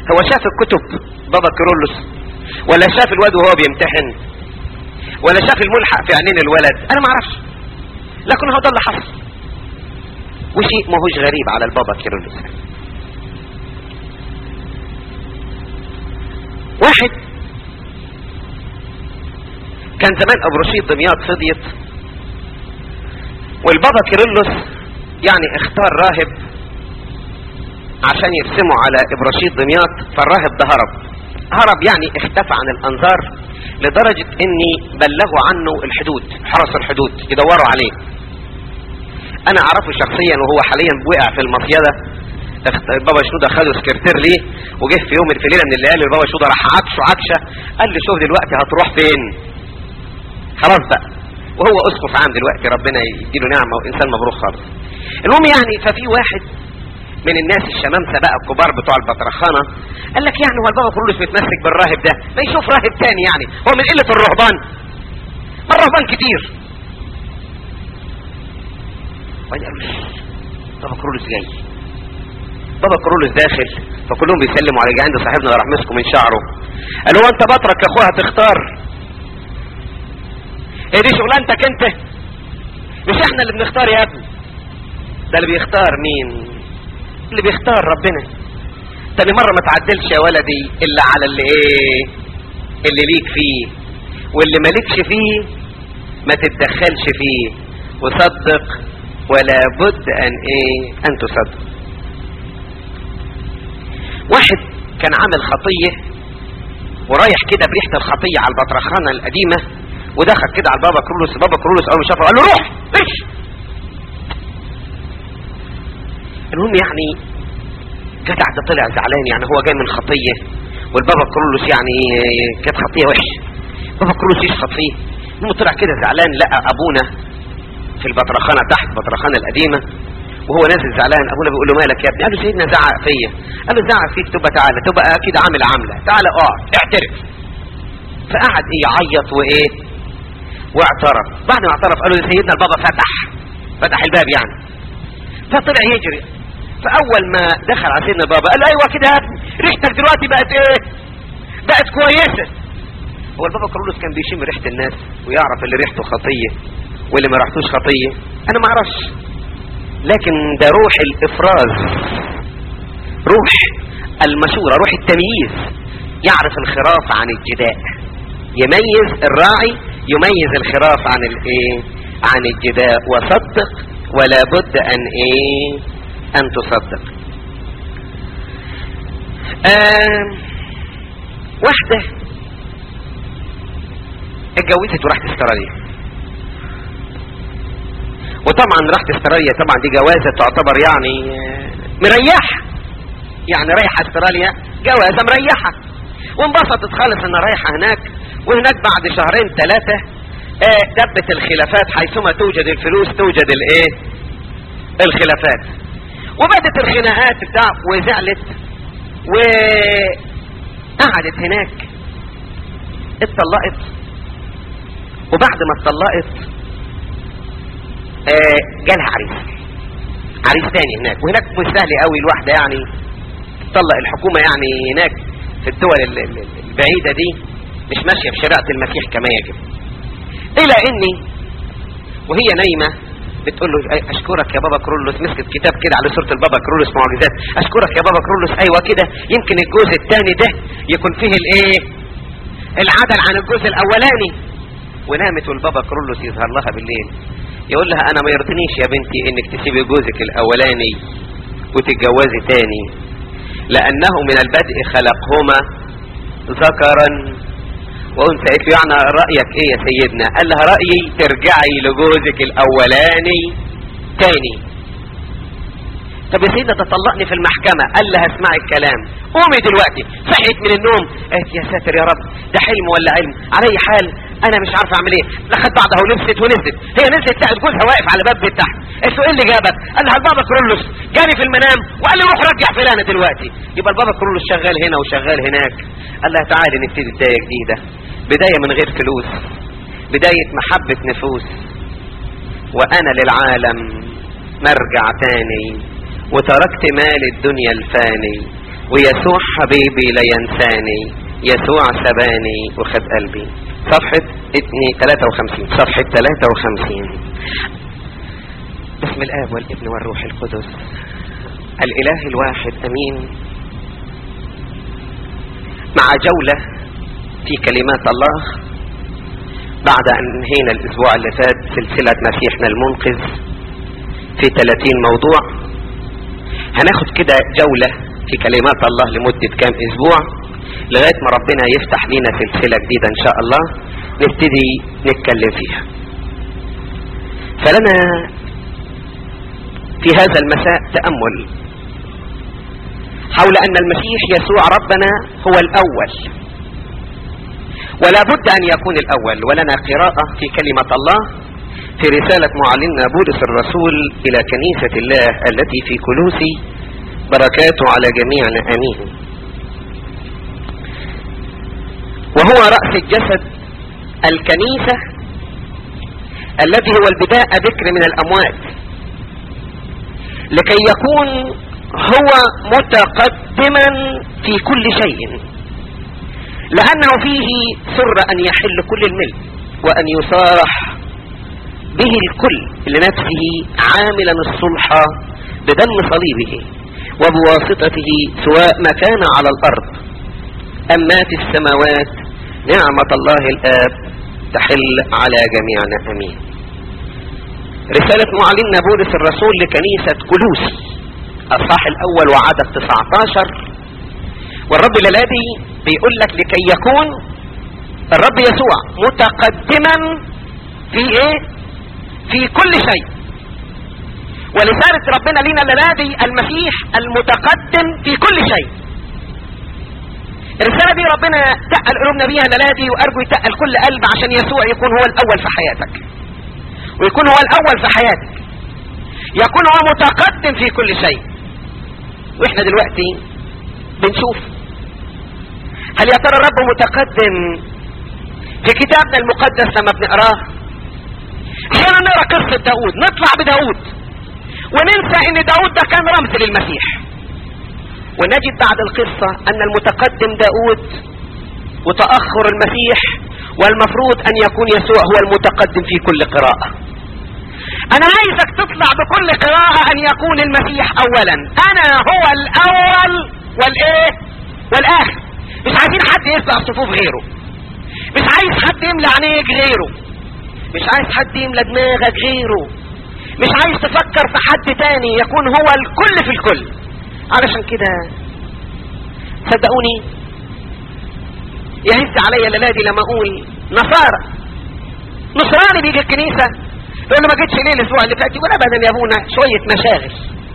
هو شاف الكتب بابا كيرلس ولا شاف الواد وهو بيمتحن ولا شاف الملحق في عينين الولد انا ما اعرفش لكن هو ده اللي حصل وشيء ما هوش غريب على البابا كيرلس واحد كان زمان ابو رشيد دمياط فضيت والبابا كيرلس يعني اختار راهب عشان يرسموا على ابرشيد دمياط فالراهب ده هرب هرب يعني اختفى عن الانظار لدرجة اني بلغوا عنه الحدود حرس الحدود يدوروا عليه انا اعرفه شخصيا وهو حاليا وقع في المصيدة بابا شنودة خده سكرتير ليه وجه في يوم في ليلة من الليالي البابا شنودة راح عكشه عكشة قال لي شوف دلوقتي هتروح فين خلاص بقى وهو اسقف عام دلوقتي ربنا يديله نعمة وانسان مبروك خالص المهم يعني ففي واحد من الناس الشمامسة بقى الكبار بتوع البطرخانة قال لك يعني هو البابا كرولوس متمسك بالراهب ده ما يشوف راهب تاني يعني هو من قلة الرهبان ما الرهبان كتير وبعدين قالوا بابا كرولوس جاي بابا كرولوس داخل فكلهم بيسلموا على عند صاحبنا راح مسكه من شعره قال هو انت بطرك يا اخويا هتختار ايه دي شغلانتك انت مش احنا اللي بنختار يا ابني ده اللي بيختار مين اللي بيختار ربنا تاني مرة ما تعدلش يا ولدي الا على اللي ايه اللي ليك فيه واللي مالكش فيه ما تتدخلش فيه وصدق ولا بد ان ايه ان تصدق واحد كان عامل خطية ورايح كده بريحة الخطية على البطرخانة القديمة ودخل كده على البابا كرولوس بابا كرولوس اول ما شافه قال له روح امشي المهم يعني جدع ده طلع زعلان يعني هو جاي من خطية والبابا كرولوس يعني كانت خطية وحشة بابا كرولوس يشخط فيه المهم طلع كده زعلان لقى ابونا في البطرخانة تحت البطرخانة القديمة وهو نازل زعلان ابونا بيقول له مالك يا ابني قال له سيدنا زعق فيا قال له زعق فيك تبقى تعالى تبقى اكيد عامل عاملة تعالى اقعد اعترف فقعد ايه يعيط وايه واعترف بعد ما اعترف قالوا سيدنا البابا فتح فتح الباب يعني فطلع يجري فاول ما دخل على سيدنا البابا قال له ايوه كده يا ابني ريحتك دلوقتي بقت ايه بقت كويسه هو البابا كارلوس كان بيشم ريحه الناس ويعرف اللي ريحته خطيه واللي ما ريحتوش خطيه انا ما اعرفش لكن ده روح الافراز روح المشوره روح التمييز يعرف الخراف عن الجداء يميز الراعي يميز الخراف عن الايه عن الجداء وصدق ولا بد ان ايه ان تصدق آه واحدة اتجوزت وراحت استراليا وطبعا راحت استراليا طبعا دي جوازة تعتبر يعني مريحة يعني رايحة استراليا جوازة مريحة وانبسطت خالص انها رايحة هناك وهناك بعد شهرين ثلاثة آه دبت الخلافات حيثما توجد الفلوس توجد الايه الخلافات وبدت الخناقات بتاع وزعلت وقعدت هناك اتطلقت وبعد ما اتطلقت آه جالها عريس عريس تاني هناك وهناك مش سهل قوي الواحدة يعني تطلق الحكومة يعني هناك في الدول البعيدة دي مش ماشية بشريعة المسيح كما يجب الى اني وهي نايمة بتقول له اشكرك يا بابا كرولوس مسكت كتاب كده على سورة البابا كرولوس معجزات اشكرك يا بابا كرولوس ايوه كده يمكن الجزء الثاني ده يكون فيه الايه العدل عن الجزء الاولاني ونامت والبابا كرولوس يظهر لها بالليل يقول لها انا ما يرضنيش يا بنتي انك تسيبي جوزك الاولاني وتتجوزي تاني لانه من البدء خلقهما ذكرا وانت قلت له يعني رأيك ايه يا سيدنا قال لها رأيي ترجعي لجوزك الاولاني تاني طب يا سيدنا تطلقني في المحكمة قال لها اسمعي الكلام قومي دلوقتي صحيت من النوم قالت يا ساتر يا رب ده حلم ولا علم على اي حال انا مش عارف اعمل ايه لخد بعضها ولبست ونزلت هي نزلت تحت جوزها واقف على باب بيت تحت قالت له ايه اللي جابك قال لها البابا كرولوس جاني في المنام وقال لي روح رجع فلانه دلوقتي يبقى البابا كرولوس شغال هنا وشغال هناك قال لها تعالي نبتدي بدايه جديده بدايه من غير فلوس بدايه محبه نفوس وانا للعالم مرجع تاني وتركت مال الدنيا الفاني ويسوع حبيبي لا ينساني يسوع سباني وخد قلبي صفحة 53 صفحة 53 بسم الآب والابن والروح القدس الإله الواحد أمين مع جولة في كلمات الله بعد أن انهينا الأسبوع اللي فات سلسلة مسيحنا المنقذ في 30 موضوع هناخد كده جولة في كلمات الله لمدة كام أسبوع لغاية ما ربنا يفتح لنا سلسلة جديدة إن شاء الله نبتدي نتكلم فيها فلنا في هذا المساء تأمل حول أن المسيح يسوع ربنا هو الأول ولا بد أن يكون الأول ولنا قراءة في كلمة الله في رسالة معلمنا بولس الرسول إلى كنيسة الله التي في كلوسي بركاته على جميعنا أمين وهو رأس الجسد الكنيسة الذي هو البداء ذكر من الأموات لكي يكون هو متقدما في كل شيء لأنه فيه سر أن يحل كل الملك وأن يصارح به الكل لنفسه عاملا الصلح بدم صليبه وبواسطته سواء ما كان على الأرض أما في السماوات نعمة الله الآب تحل على جميعنا أمين رسالة معلمنا بولس الرسول لكنيسة كلوسي الصح الأول وعدد 19 والرب الذي بيقول لك لكي يكون الرب يسوع متقدما في ايه في كل شيء ولسانة ربنا لنا الذي المسيح المتقدم في كل شيء الرسالة دي ربنا تقل قلوبنا بيها الذي وارجو يتقل كل قلب عشان يسوع يكون هو الاول في حياتك ويكون هو الاول في حياتك يكون هو متقدم في كل شيء واحنا دلوقتي بنشوف هل يا ترى الرب متقدم في كتابنا المقدس لما بنقراه احيانا نقرا قصه داود نطلع بداود وننسى ان داود ده كان رمز للمسيح ونجد بعد القصة ان المتقدم داود وتأخر المسيح والمفروض ان يكون يسوع هو المتقدم في كل قراءة انا عايزك تطلع بكل قراءة ان يكون المسيح اولا انا هو الاول والايه والاخر مش عايزين حد يسبق صفوف غيره مش عايز حد يملى عينيك غيره مش عايز حد يملى دماغك غيره مش عايز تفكر في حد تاني يكون هو الكل في الكل علشان كده صدقوني يهز عليا الليلة لما اقول نصارى نصراني بيجي الكنيسة يقول له ما جيتش ليه الاسبوع اللي فات يقول ابدا يا ابونا شوية مشاغل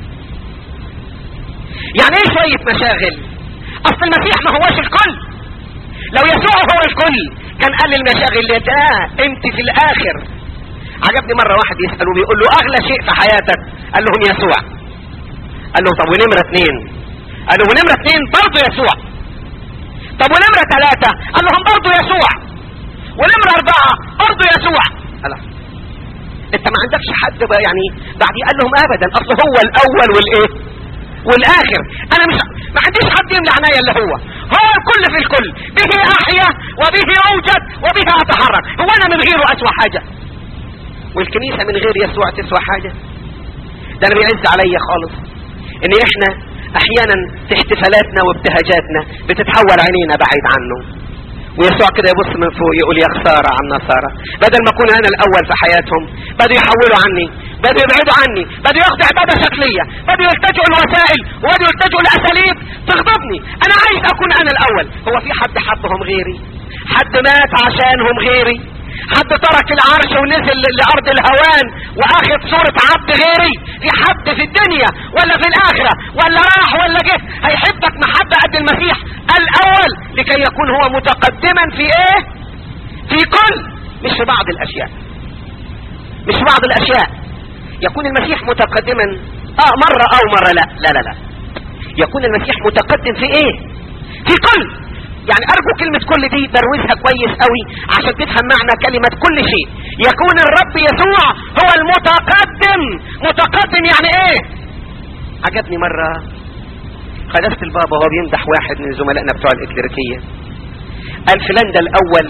يعني ايه شوية مشاغل اصل المسيح ما هوش الكل لو يسوع هو الكل كان قال للمشاغل اللي ده انت في الاخر عجبني مرة واحد يسأله بيقول له اغلى شيء في حياتك قال لهم يسوع قال له طب ونمرة اتنين قال له ونمرة اتنين برضه يسوع طب ونمرة ثلاثة قال لهم برضه يسوع ونمرة اربعة برضه يسوع قال انت ما عندكش حد بقى يعني بعديه قال لهم ابدا اصل هو الاول والايه والاخر انا مش ما عنديش حد يملى عنايا الا هو هو الكل في الكل به احيا وبه اوجد وبه اتحرك هو انا من غيره اسوى حاجة والكنيسة من غير يسوع تسوى حاجة ده انا بيعز عليا خالص ان احنا احيانا في احتفالاتنا وابتهاجاتنا بتتحول عينينا بعيد عنه ويسوع كده يبص من فوق يقول يا خسارة عن نصارى بدل ما اكون انا الاول في حياتهم بدوا يحولوا عني بدوا يبعدوا عني بدوا ياخدوا عبادة شكلية بدوا يلتجئوا الوسائل وبدوا يلتجئوا لاساليب تغضبني انا عايز اكون انا الاول هو في حد حبهم غيري حد مات عشانهم غيري حد ترك العرش ونزل لارض الهوان واخذ صورة عبد غيري في حد في الدنيا ولا في الاخرة ولا راح ولا جه هيحبك محبة قد المسيح الاول لكي يكون هو متقدما في ايه في كل مش في بعض الاشياء مش في بعض الاشياء يكون المسيح متقدما اه مرة او مرة لا لا لا لا يكون المسيح متقدم في ايه في كل يعني ارجو كلمة كل دي دروسها كويس قوي عشان تفهم معنى كلمة كل شيء يكون الرب يسوع هو المتقدم متقدم يعني ايه عجبني مرة قداسة البابا وهو بيمدح واحد من زملائنا بتوع الإكليريكية قال فلان ده الأول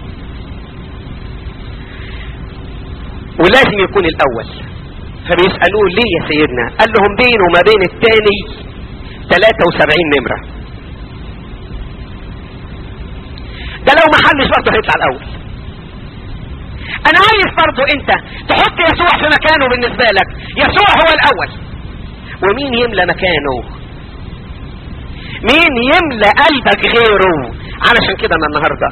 ولازم يكون الأول فبيسألوه ليه يا سيدنا قال لهم بينه وما بين التاني 73 نمرة ده لو ما حلش برضه هيطلع الأول أنا عايز برضه أنت تحط يسوع في مكانه بالنسبة لك يسوع هو الأول ومين يملى مكانه مين يملى قلبك غيره علشان كده انا النهاردة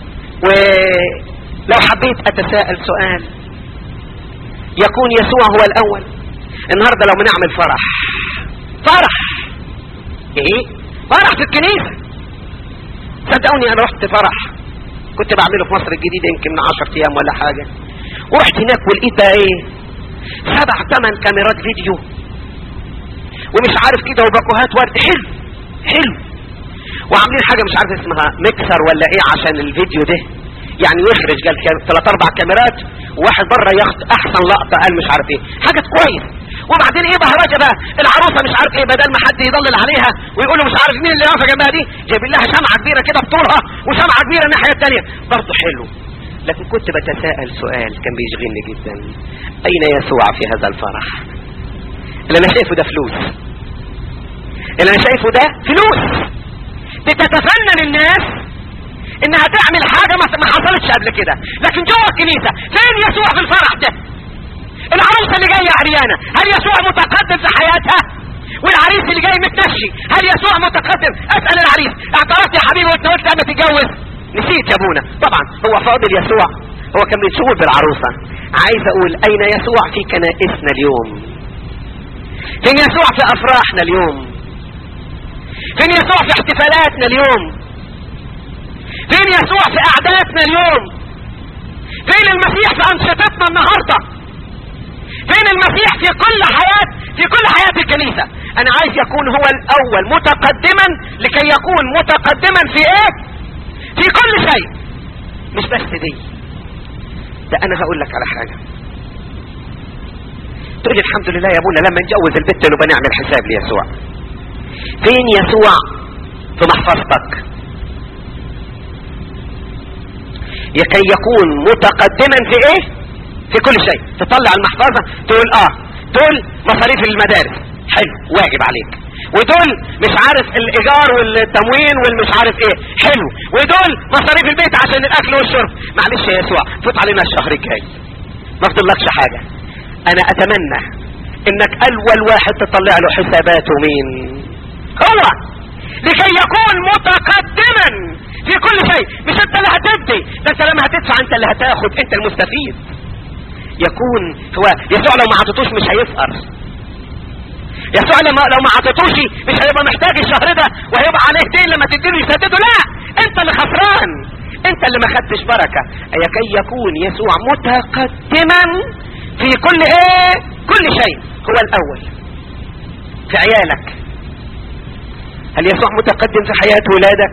ولو حبيت اتساءل سؤال يكون يسوع هو الاول النهاردة لو بنعمل فرح فرح ايه فرح في الكنيسة صدقوني انا رحت فرح كنت بعمله في مصر الجديدة يمكن من عشر ايام ولا حاجة ورحت هناك ولقيت بقى ايه سبع ثمان كاميرات فيديو ومش عارف كده وباكوهات ورد حلو حلو وعاملين حاجة مش عارف اسمها ميكسر ولا ايه عشان الفيديو ده يعني يخرج قال ثلاث اربع كاميرات وواحد بره ياخد احسن لقطة قال مش عارف ايه حاجة كويس وبعدين ايه بهرجة بقى العروسة مش عارف ايه بدل ما حد يضلل عليها ويقول له مش عارف مين اللي واقفة جنبها دي جايب لها شمعة كبيرة كده بطولها وشمعة كبيرة الناحية الثانية برضه حلو لكن كنت بتساءل سؤال كان بيشغلني جدا اين يسوع في هذا الفرح اللي انا شايفه ده فلوس اللي انا شايفه ده فلوس بتتفنن الناس انها تعمل حاجة ما حصلتش قبل كده لكن جوه الكنيسة فين يسوع في الفرح ده العروسة اللي جاية عريانة هل يسوع متقدم في حياتها والعريس اللي جاي متنشي هل يسوع متقدم اسأل العريس اعترفت يا حبيبي واتناولت لما تتجوز نسيت يا ابونا طبعا هو فاضل يسوع هو كان بيشغل بالعروسة عايز اقول اين يسوع في كنائسنا اليوم فين يسوع في افراحنا اليوم فين يسوع في احتفالاتنا اليوم فين يسوع في قعداتنا اليوم فين المسيح في انشطتنا النهارده فين المسيح في كل حياة في كل حياة الكنيسة انا عايز يكون هو الاول متقدما لكي يكون متقدما في ايه في كل شيء مش بس دي ده انا هقول لك على حاجة تقول لي الحمد لله يا ابونا لما نجوز البت نبقى نعمل حساب ليسوع فين يسوع في محفظتك لكي يكون متقدما في ايه في كل شيء تطلع المحفظة تقول اه دول مصاريف المدارس حلو واجب عليك ودول مش عارف الايجار والتموين والمش عارف ايه حلو ودول مصاريف البيت عشان الاكل والشرب معلش يا يسوع فوت علينا الشهر الجاي ما فضلكش حاجة انا اتمنى انك اول واحد تطلع له حساباته مين هو لكي يكون متقدما في كل شيء مش انت اللي هتدي ده انت لما هتدفع انت اللي هتاخد انت المستفيد يكون هو يسوع لو ما عطيتوش مش هيفقر يسوع لما لو ما عطيتوش مش هيبقى محتاج الشهر ده وهيبقى عليه دين لما تديله يسدده لا انت اللي خسران انت اللي ما خدتش بركة كي يكون يسوع متقدما في كل ايه كل شيء هو الاول في عيالك هل يسوع متقدم في حياة ولادك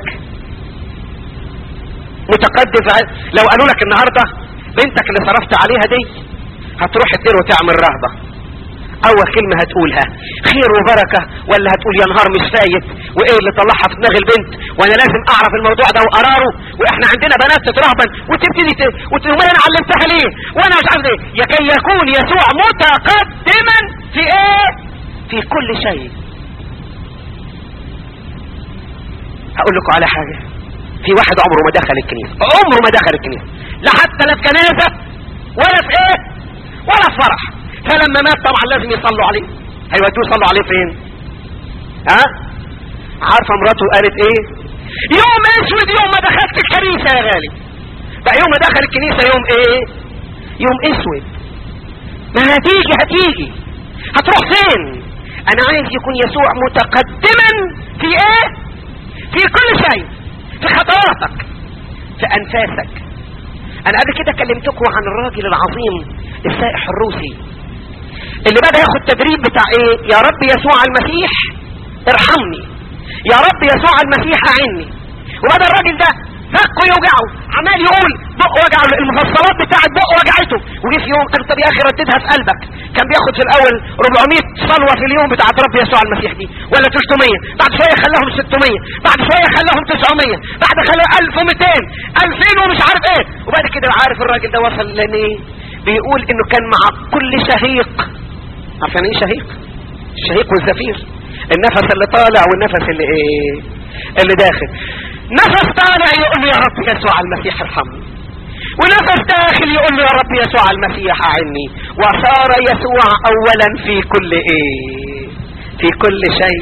متقدم في حياة... لو قالوا لك النهاردة بنتك اللي صرفت عليها دي هتروح الدير وتعمل رهبة اول كلمة هتقولها خير وبركة ولا هتقول يا نهار مش فايت وايه اللي طلعها في دماغ البنت وانا لازم اعرف الموضوع ده وقراره واحنا عندنا بنات تترهبن وتبتدي ت... وتقول انا علمتها ليه وانا مش عارف ايه لكي يكون يسوع متقدما في ايه في كل شيء هقول لكم على حاجة في واحد عمره ما دخل الكنيسة عمره ما دخل الكنيسة لا حتى لا في جنازة ولا في ايه ولا في فرح فلما مات طبعا لازم يصلوا عليه هيودوه يصلوا عليه فين ها عارفة مراته قالت ايه يوم اسود يوم ما دخلت الكنيسة يا غالي بقى يوم ما دخل الكنيسة يوم ايه يوم اسود ما هتيجي هتيجي هتروح فين انا عايز يكون يسوع متقدما في ايه في كل شيء في خطواتك في انفاسك انا قبل كده كلمتكم عن الراجل العظيم السائح الروسي اللي بدأ ياخد تدريب بتاع ايه يا رب يسوع المسيح ارحمني يا رب يسوع المسيح اعني وبدأ الراجل ده فكه يوجعه عمال يقول بقه وجعه المفصلات بتاعت بقه وجعته وجي في يوم قال طب يا اخي رددها في قلبك كان بياخد في الاول 400 صلوه في اليوم بتاعت رب يسوع المسيح دي ولا 300 بعد شويه خلاهم 600 بعد شويه خلاهم 900 بعد خلاهم 1200 2000 ومش عارف ايه وبعد كده عارف الراجل ده وصل لان ايه بيقول انه كان مع كل شهيق عارفين ايه شهيق الشهيق والزفير النفس اللي طالع والنفس اللي ايه اللي داخل نفس طالع يقول له يا رب يسوع المسيح ارحمني ونفس داخل يقول له يا رب يسوع المسيح اعني وصار يسوع اولا في كل ايه في كل شيء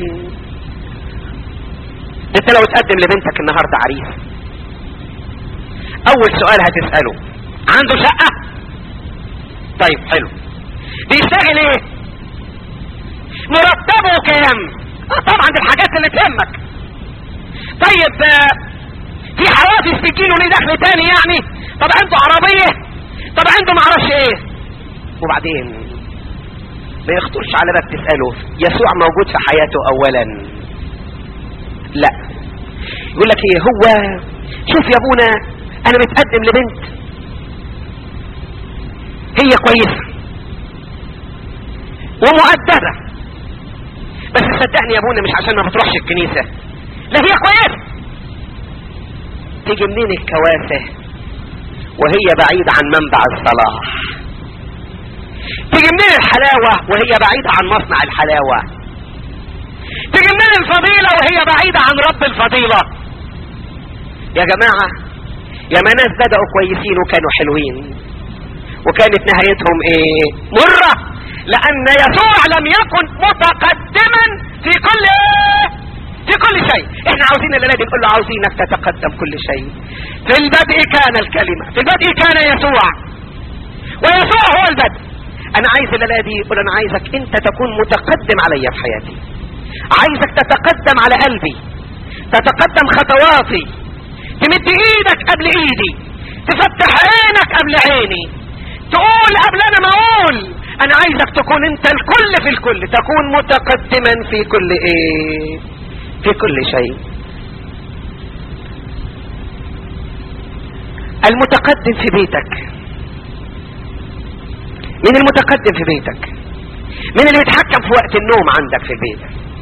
انت لو تقدم لبنتك النهارده عريس اول سؤال هتساله عنده شقه طيب حلو بيشتغل ايه مرتبه كام آه طبعا دي الحاجات اللي تهمك طيب آه، في حوافز تجيله ليه دخل تاني يعني طب عنده عربية طب عنده معرفش ايه وبعدين ما يخطرش على بالك تسأله يسوع موجود في حياته اولا لا يقول لك ايه هو شوف يا ابونا انا متقدم لبنت هي كويسة ومؤدبة بس صدقني يا ابونا مش عشان ما بتروحش الكنيسة لا هي كويسة تيجي منين الكواسة وهي بعيدة عن منبع الصلاح تيجي منين الحلاوة وهي بعيدة عن مصنع الحلاوة تيجي منين الفضيلة وهي بعيدة عن رب الفضيلة يا جماعة يا ما ناس بدأوا كويسين وكانوا حلوين وكانت نهايتهم ايه مرة لان يسوع لم يكن متقدما في كل ايه في كل شيء احنا عاوزين الليله دي نقول له عاوزينك تتقدم كل شيء في البدء كان الكلمة في البدء كان يسوع ويسوع هو البدء انا عايز الليله دي يقول انا عايزك انت تكون متقدم عليا في حياتي عايزك تتقدم على قلبي تتقدم خطواتي تمد ايدك قبل ايدي تفتح عينك قبل عيني تقول قبل انا ما اقول انا عايزك تكون انت الكل في الكل تكون متقدما في كل ايه في كل شيء المتقدم في بيتك مين المتقدم في بيتك مين اللي بيتحكم في وقت النوم عندك في البيت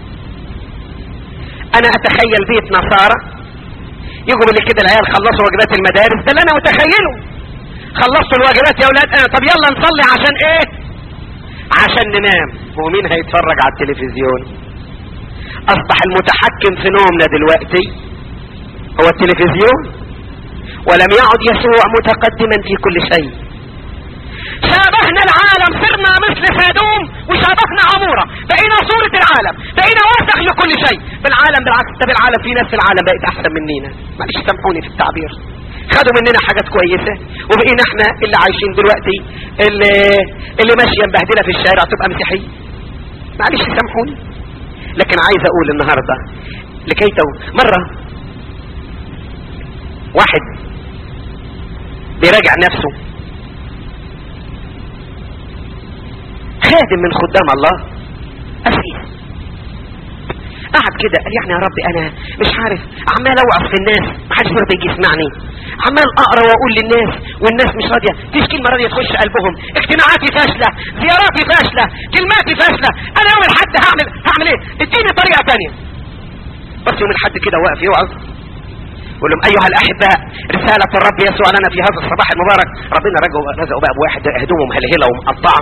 انا اتخيل بيت نصارى يجوا من كده العيال خلصوا واجبات المدارس ده اللي انا متخيله خلصتوا الواجبات يا اولاد انا طب يلا نصلي عشان ايه عشان ننام هو مين هيتفرج على التلفزيون اصبح المتحكم في نومنا دلوقتي هو التلفزيون ولم يعد يسوع متقدما في كل شيء شابهنا العالم صرنا مثل سادوم وشابهنا عمورة بقينا صورة العالم بقينا وسخ لكل شيء بالعالم بالعكس ده بالعالم في ناس في العالم بقت احسن مننا معلش سامحوني في التعبير خدوا مننا حاجات كويسة وبقينا احنا اللي عايشين دلوقتي اللي, اللي ماشية مبهدلة في الشارع تبقى مسيحية معلش سامحوني لكن عايز اقول النهاردة لكي تو مرة واحد بيراجع نفسه خادم من خدام الله أسيس قعد كده قال يعني يا رب انا مش عارف عمال اوعظ في الناس محدش بيرضى يجي يسمعني عمال اقرا واقول للناس والناس مش راضيه فيش كلمه راضيه تخش قلبهم اجتماعاتي فاشله زياراتي فاشله كلماتي فاشله انا يوم الحد هعمل هعمل ايه اديني طريقه ثانيه بس يوم الحد كده واقف يوعظ يقول لهم ايها الاحباء رساله الرب يسوع لنا في هذا الصباح المبارك ربنا رجعوا رزقوا بقى بواحد هدومه مهلهله ومقطعه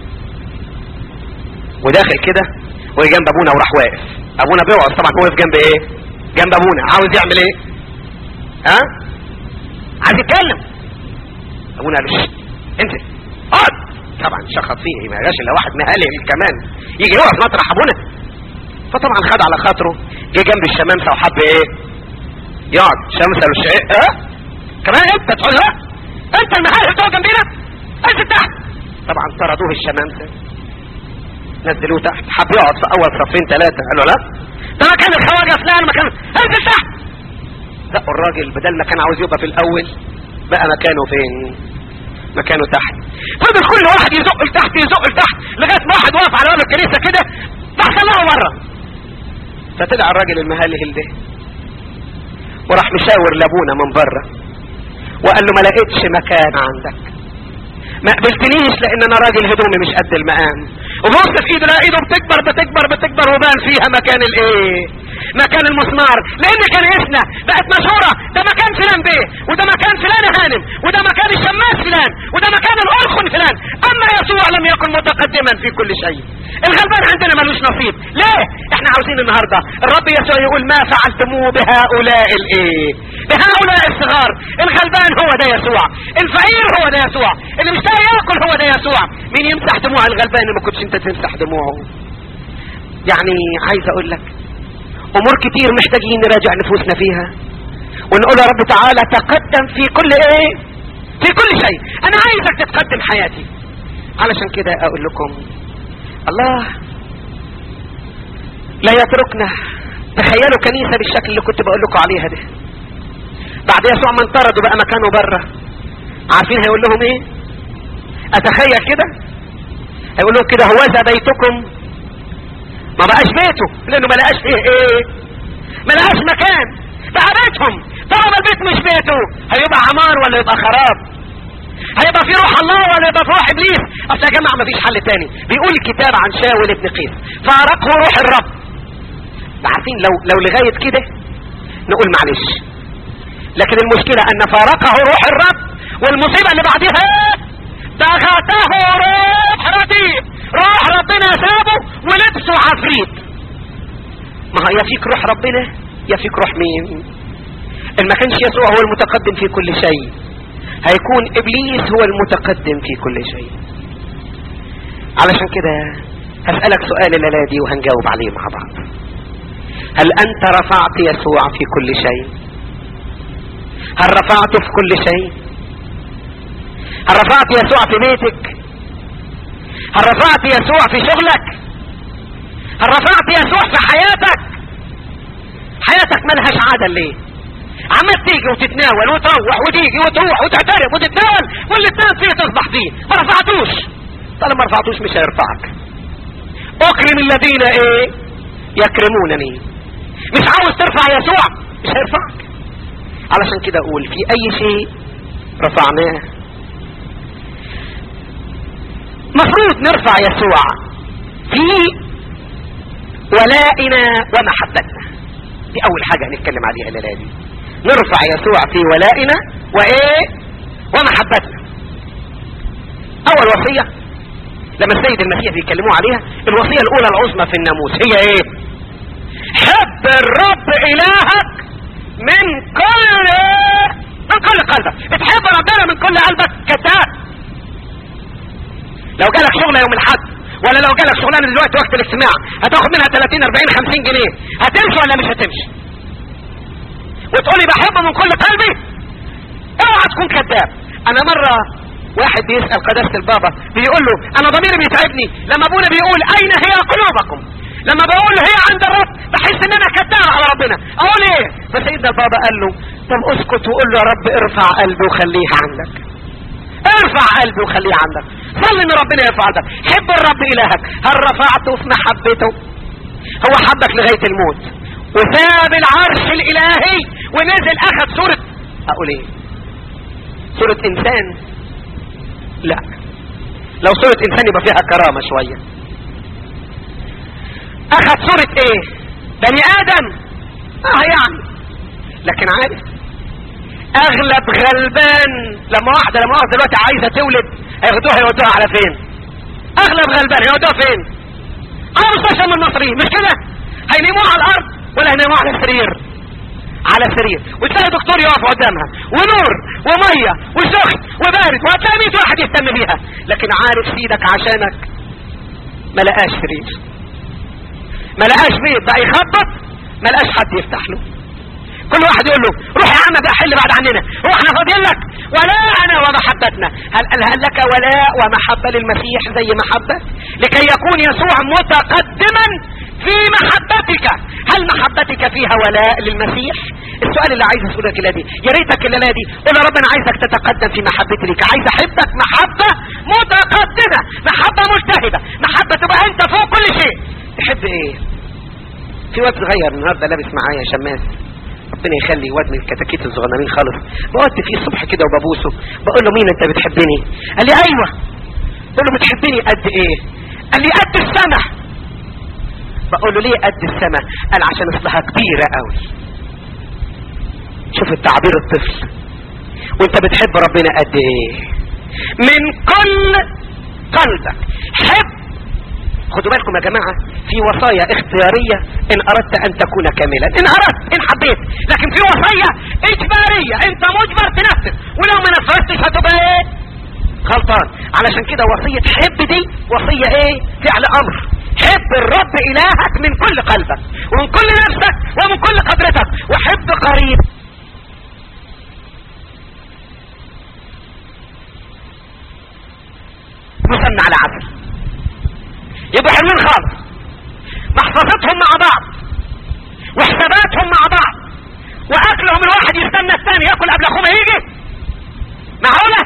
وداخل كده وجنب ابونا وراح واقف ابونا بيوعظ طبعا هو واقف جنب ايه جنب ابونا عاوز يعمل ايه ها عايز يتكلم ابونا قال له انزل اقعد طبعا شخط فيه ما جاش الا واحد مهلل كمان يجي يقف مطرح ابونا فطبعا خد على خاطره جه جنب الشمامسه وحب ايه يقعد شمسه والشيء اه كمان انت تقول ها انت المهلل تقعد جنبينا انزل تحت طبعا طردوه الشمامسه نزلوه تحت حب يقعد في اول صفين ثلاثة قالوا لا ده مكان الخواجة فلان مكان انزل تحت زقوا الراجل بدل ما كان عاوز يبقى في الاول بقى مكانه فين مكانه تحت فضل كل واحد يزق لتحت يزق لتحت لغايه ما واحد واقف على باب الكنيسه كده دخل له مره فطلع الراجل المهلهل ده وراح مشاور لابونا من بره وقال له ما لقيتش مكان عندك ما قبلتنيش لان انا راجل هدومي مش قد المقام وبص في ايده لا ايده بتكبر بتكبر بتكبر وبان فيها مكان الايه مكان المسمار لان كان اسمنا بقت مشهورة ده مكان فلان بيه وده مكان فلان هانم وده مكان الشماس فلان وده مكان الارخن فلان اما يسوع لم يكن متقدما في كل شيء الغلبان عندنا ملوش نصيب ليه احنا عاوزين النهاردة الرب يسوع يقول ما فعلتموه بهؤلاء الايه بهؤلاء الصغار الغلبان هو ده يسوع الفقير هو ده يسوع اللي مش لاقي ياكل هو ده يسوع مين يمسح دموع الغلبان ما كنتش انت تمسح دموعه يعني عايز اقول لك امور كتير محتاجين نراجع نفوسنا فيها ونقول يا رب تعالى تقدم في كل ايه في كل شيء انا عايزك تتقدم حياتي علشان كده اقول لكم الله لا يتركنا تخيلوا كنيسة بالشكل اللي كنت بقول لكم عليها ده بعد يسوع ما انطرد وبقى مكانه بره عارفين هيقول لهم ايه اتخيل كده هيقول لهم كده هوذا بيتكم ما بقاش بيته لانه ما لقاش فيه ايه ما لقاش مكان بقى بيتهم طالما البيت مش بيته هيبقى عمار ولا يبقى خراب هيبقى في روح الله ولا يبقى في روح ابليس اصل يا جماعه مفيش حل تاني بيقول الكتاب عن شاول ابن قيس فارقه روح الرب عارفين لو لو لغايه كده نقول معلش لكن المشكله ان فارقه روح الرب والمصيبه اللي بعدها بغته روح رديء روح ربنا سابه ولبسه عفريت ما هو يا فيك روح ربنا يا فيك روح مين ان ما كانش يسوع هو المتقدم في كل شيء هيكون ابليس هو المتقدم في كل شيء علشان كده هسألك سؤال الليلة دي وهنجاوب عليه مع بعض هل انت رفعت يسوع في كل شيء هل رفعته في كل شيء هل رفعت يسوع في بيتك هل رفعت يسوع في شغلك هل رفعت يسوع في حياتك حياتك ملهاش عادة ليه عمال تيجي وتتناول وتروح وتيجي وتروح وتعترف وتتناول واللي تنام فيه تصبح فيه ما رفعتوش طالما ما رفعتوش مش هيرفعك اكرم الذين ايه يكرمونني مش عاوز ترفع يسوع مش هيرفعك علشان كده اقول في اي شيء رفعناه مفروض نرفع يسوع في ولائنا ومحبتنا دي اول حاجة هنتكلم عليها الليلة دي نرفع يسوع في ولائنا وايه ومحبتنا اول وصية لما السيد المسيح بيتكلموا عليها الوصية الاولى العظمى في الناموس هي ايه حب الرب الهك من كل من كل قلبك بتحب ربنا من كل قلبك كتاب لو جالك شغلة يوم الحد ولا لو جالك شغلانه دلوقتي وقت الاجتماع هتاخد منها 30 40 50 جنيه هتمشي ولا مش هتمشي وتقولي بحبه من كل قلبي اوعى تكون كذاب انا مره واحد بيسال قداسه البابا بيقول له انا ضميري بيتعبني لما ابونا بيقول اين هي قلوبكم لما بقول هي عند الرب بحس ان انا كذاب على ربنا اقول ايه فسيدنا البابا قال له طب اسكت وقول له يا رب ارفع قلبي وخليه عندك ارفع قلبي وخليه عندك صلي ان ربنا يرفع قلبك حب الرب الهك هل رفعته في محبته هو حبك لغايه الموت وساب العرش الالهي ونزل اخذ صورة اقول ايه صورة انسان لا لو صورة انسان يبقى فيها كرامة شوية اخذ صورة ايه بني ادم اه يعني لكن عارف اغلب غلبان لما واحدة لما واحدة دلوقتي عايزة تولد هياخدوها يودوها على فين اغلب غلبان هيودوها فين على مستشفى من المصريين مش كده هينيموها على الارض ولا هينيموها على السرير على سرير وتلاقي دكتور يقف قدامها ونور وميه وسخن وبارد وهتلاقي 100 واحد يهتم بيها لكن عارف سيدك عشانك ما لقاش سرير ما لقاش بيت بقى يخبط ما لقاش حد يفتح له كل واحد يقول له روح يا عم بقى حل بعد عننا هو احنا فاضيين لك ولاءنا ومحبتنا هل هل لك ولاء ومحبة للمسيح زي محبة لكي يكون يسوع متقدما في محبتك هل محبتك فيها ولاء للمسيح السؤال اللي عايز اسألك الليلة دي يا ريتك الليلة دي قول يا رب انا عايزك تتقدم في محبتي لك عايز احبك محبة متقدمة محبة مجتهدة محبة تبقى انت فوق كل شيء تحب ايه في واد صغير النهارده لابس معايا شماس ربنا يخلي واد من الكتاكيت الصغننين خالص بقعد فيه الصبح كده وببوسه بقول له مين انت بتحبني قال لي ايوه بقول له بتحبني قد ايه قال لي قد السماء بقول له ليه قد السماء قال عشان اصلها كبيره قوي شوف التعبير الطفل وانت بتحب ربنا قد ايه من كل قلبك حب خدوا بالكم يا جماعة في وصايا اختيارية ان اردت ان تكون كاملا ان اردت ان حبيت لكن في وصايا اجبارية انت مجبر تنفذ ولو ما نفذتش هتبقى ايه غلطان علشان كده وصية حب دي وصية ايه فعل امر حب الرب الهك من كل قلبك ومن كل نفسك ومن كل قدرتك وحب قريب مسمى على عسل يبقوا حلوين خالص محفظتهم مع بعض وحساباتهم مع بعض واكلهم الواحد يستنى الثاني ياكل قبل اخوه ما يجي معقولة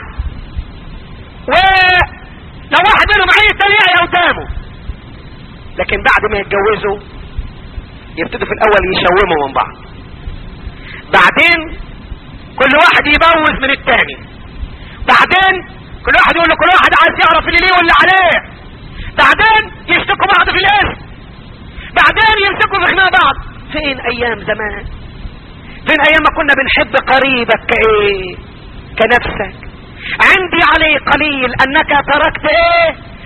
ولو واحد منهم عايز التاني قدامه لكن بعد ما يتجوزوا يبتدوا في الاول يشوموا من بعض بعدين كل واحد يبوز من التاني بعدين كل واحد يقول له كل واحد عايز يعرف اللي ليه واللي عليه بعدين يشتكوا بعض في الاسم بعدين يمسكوا في خناق بعض فين ايام زمان فين ايام ما كنا بنحب قريبك كايه كنفسك عندي عليه قليل انك تركت ايه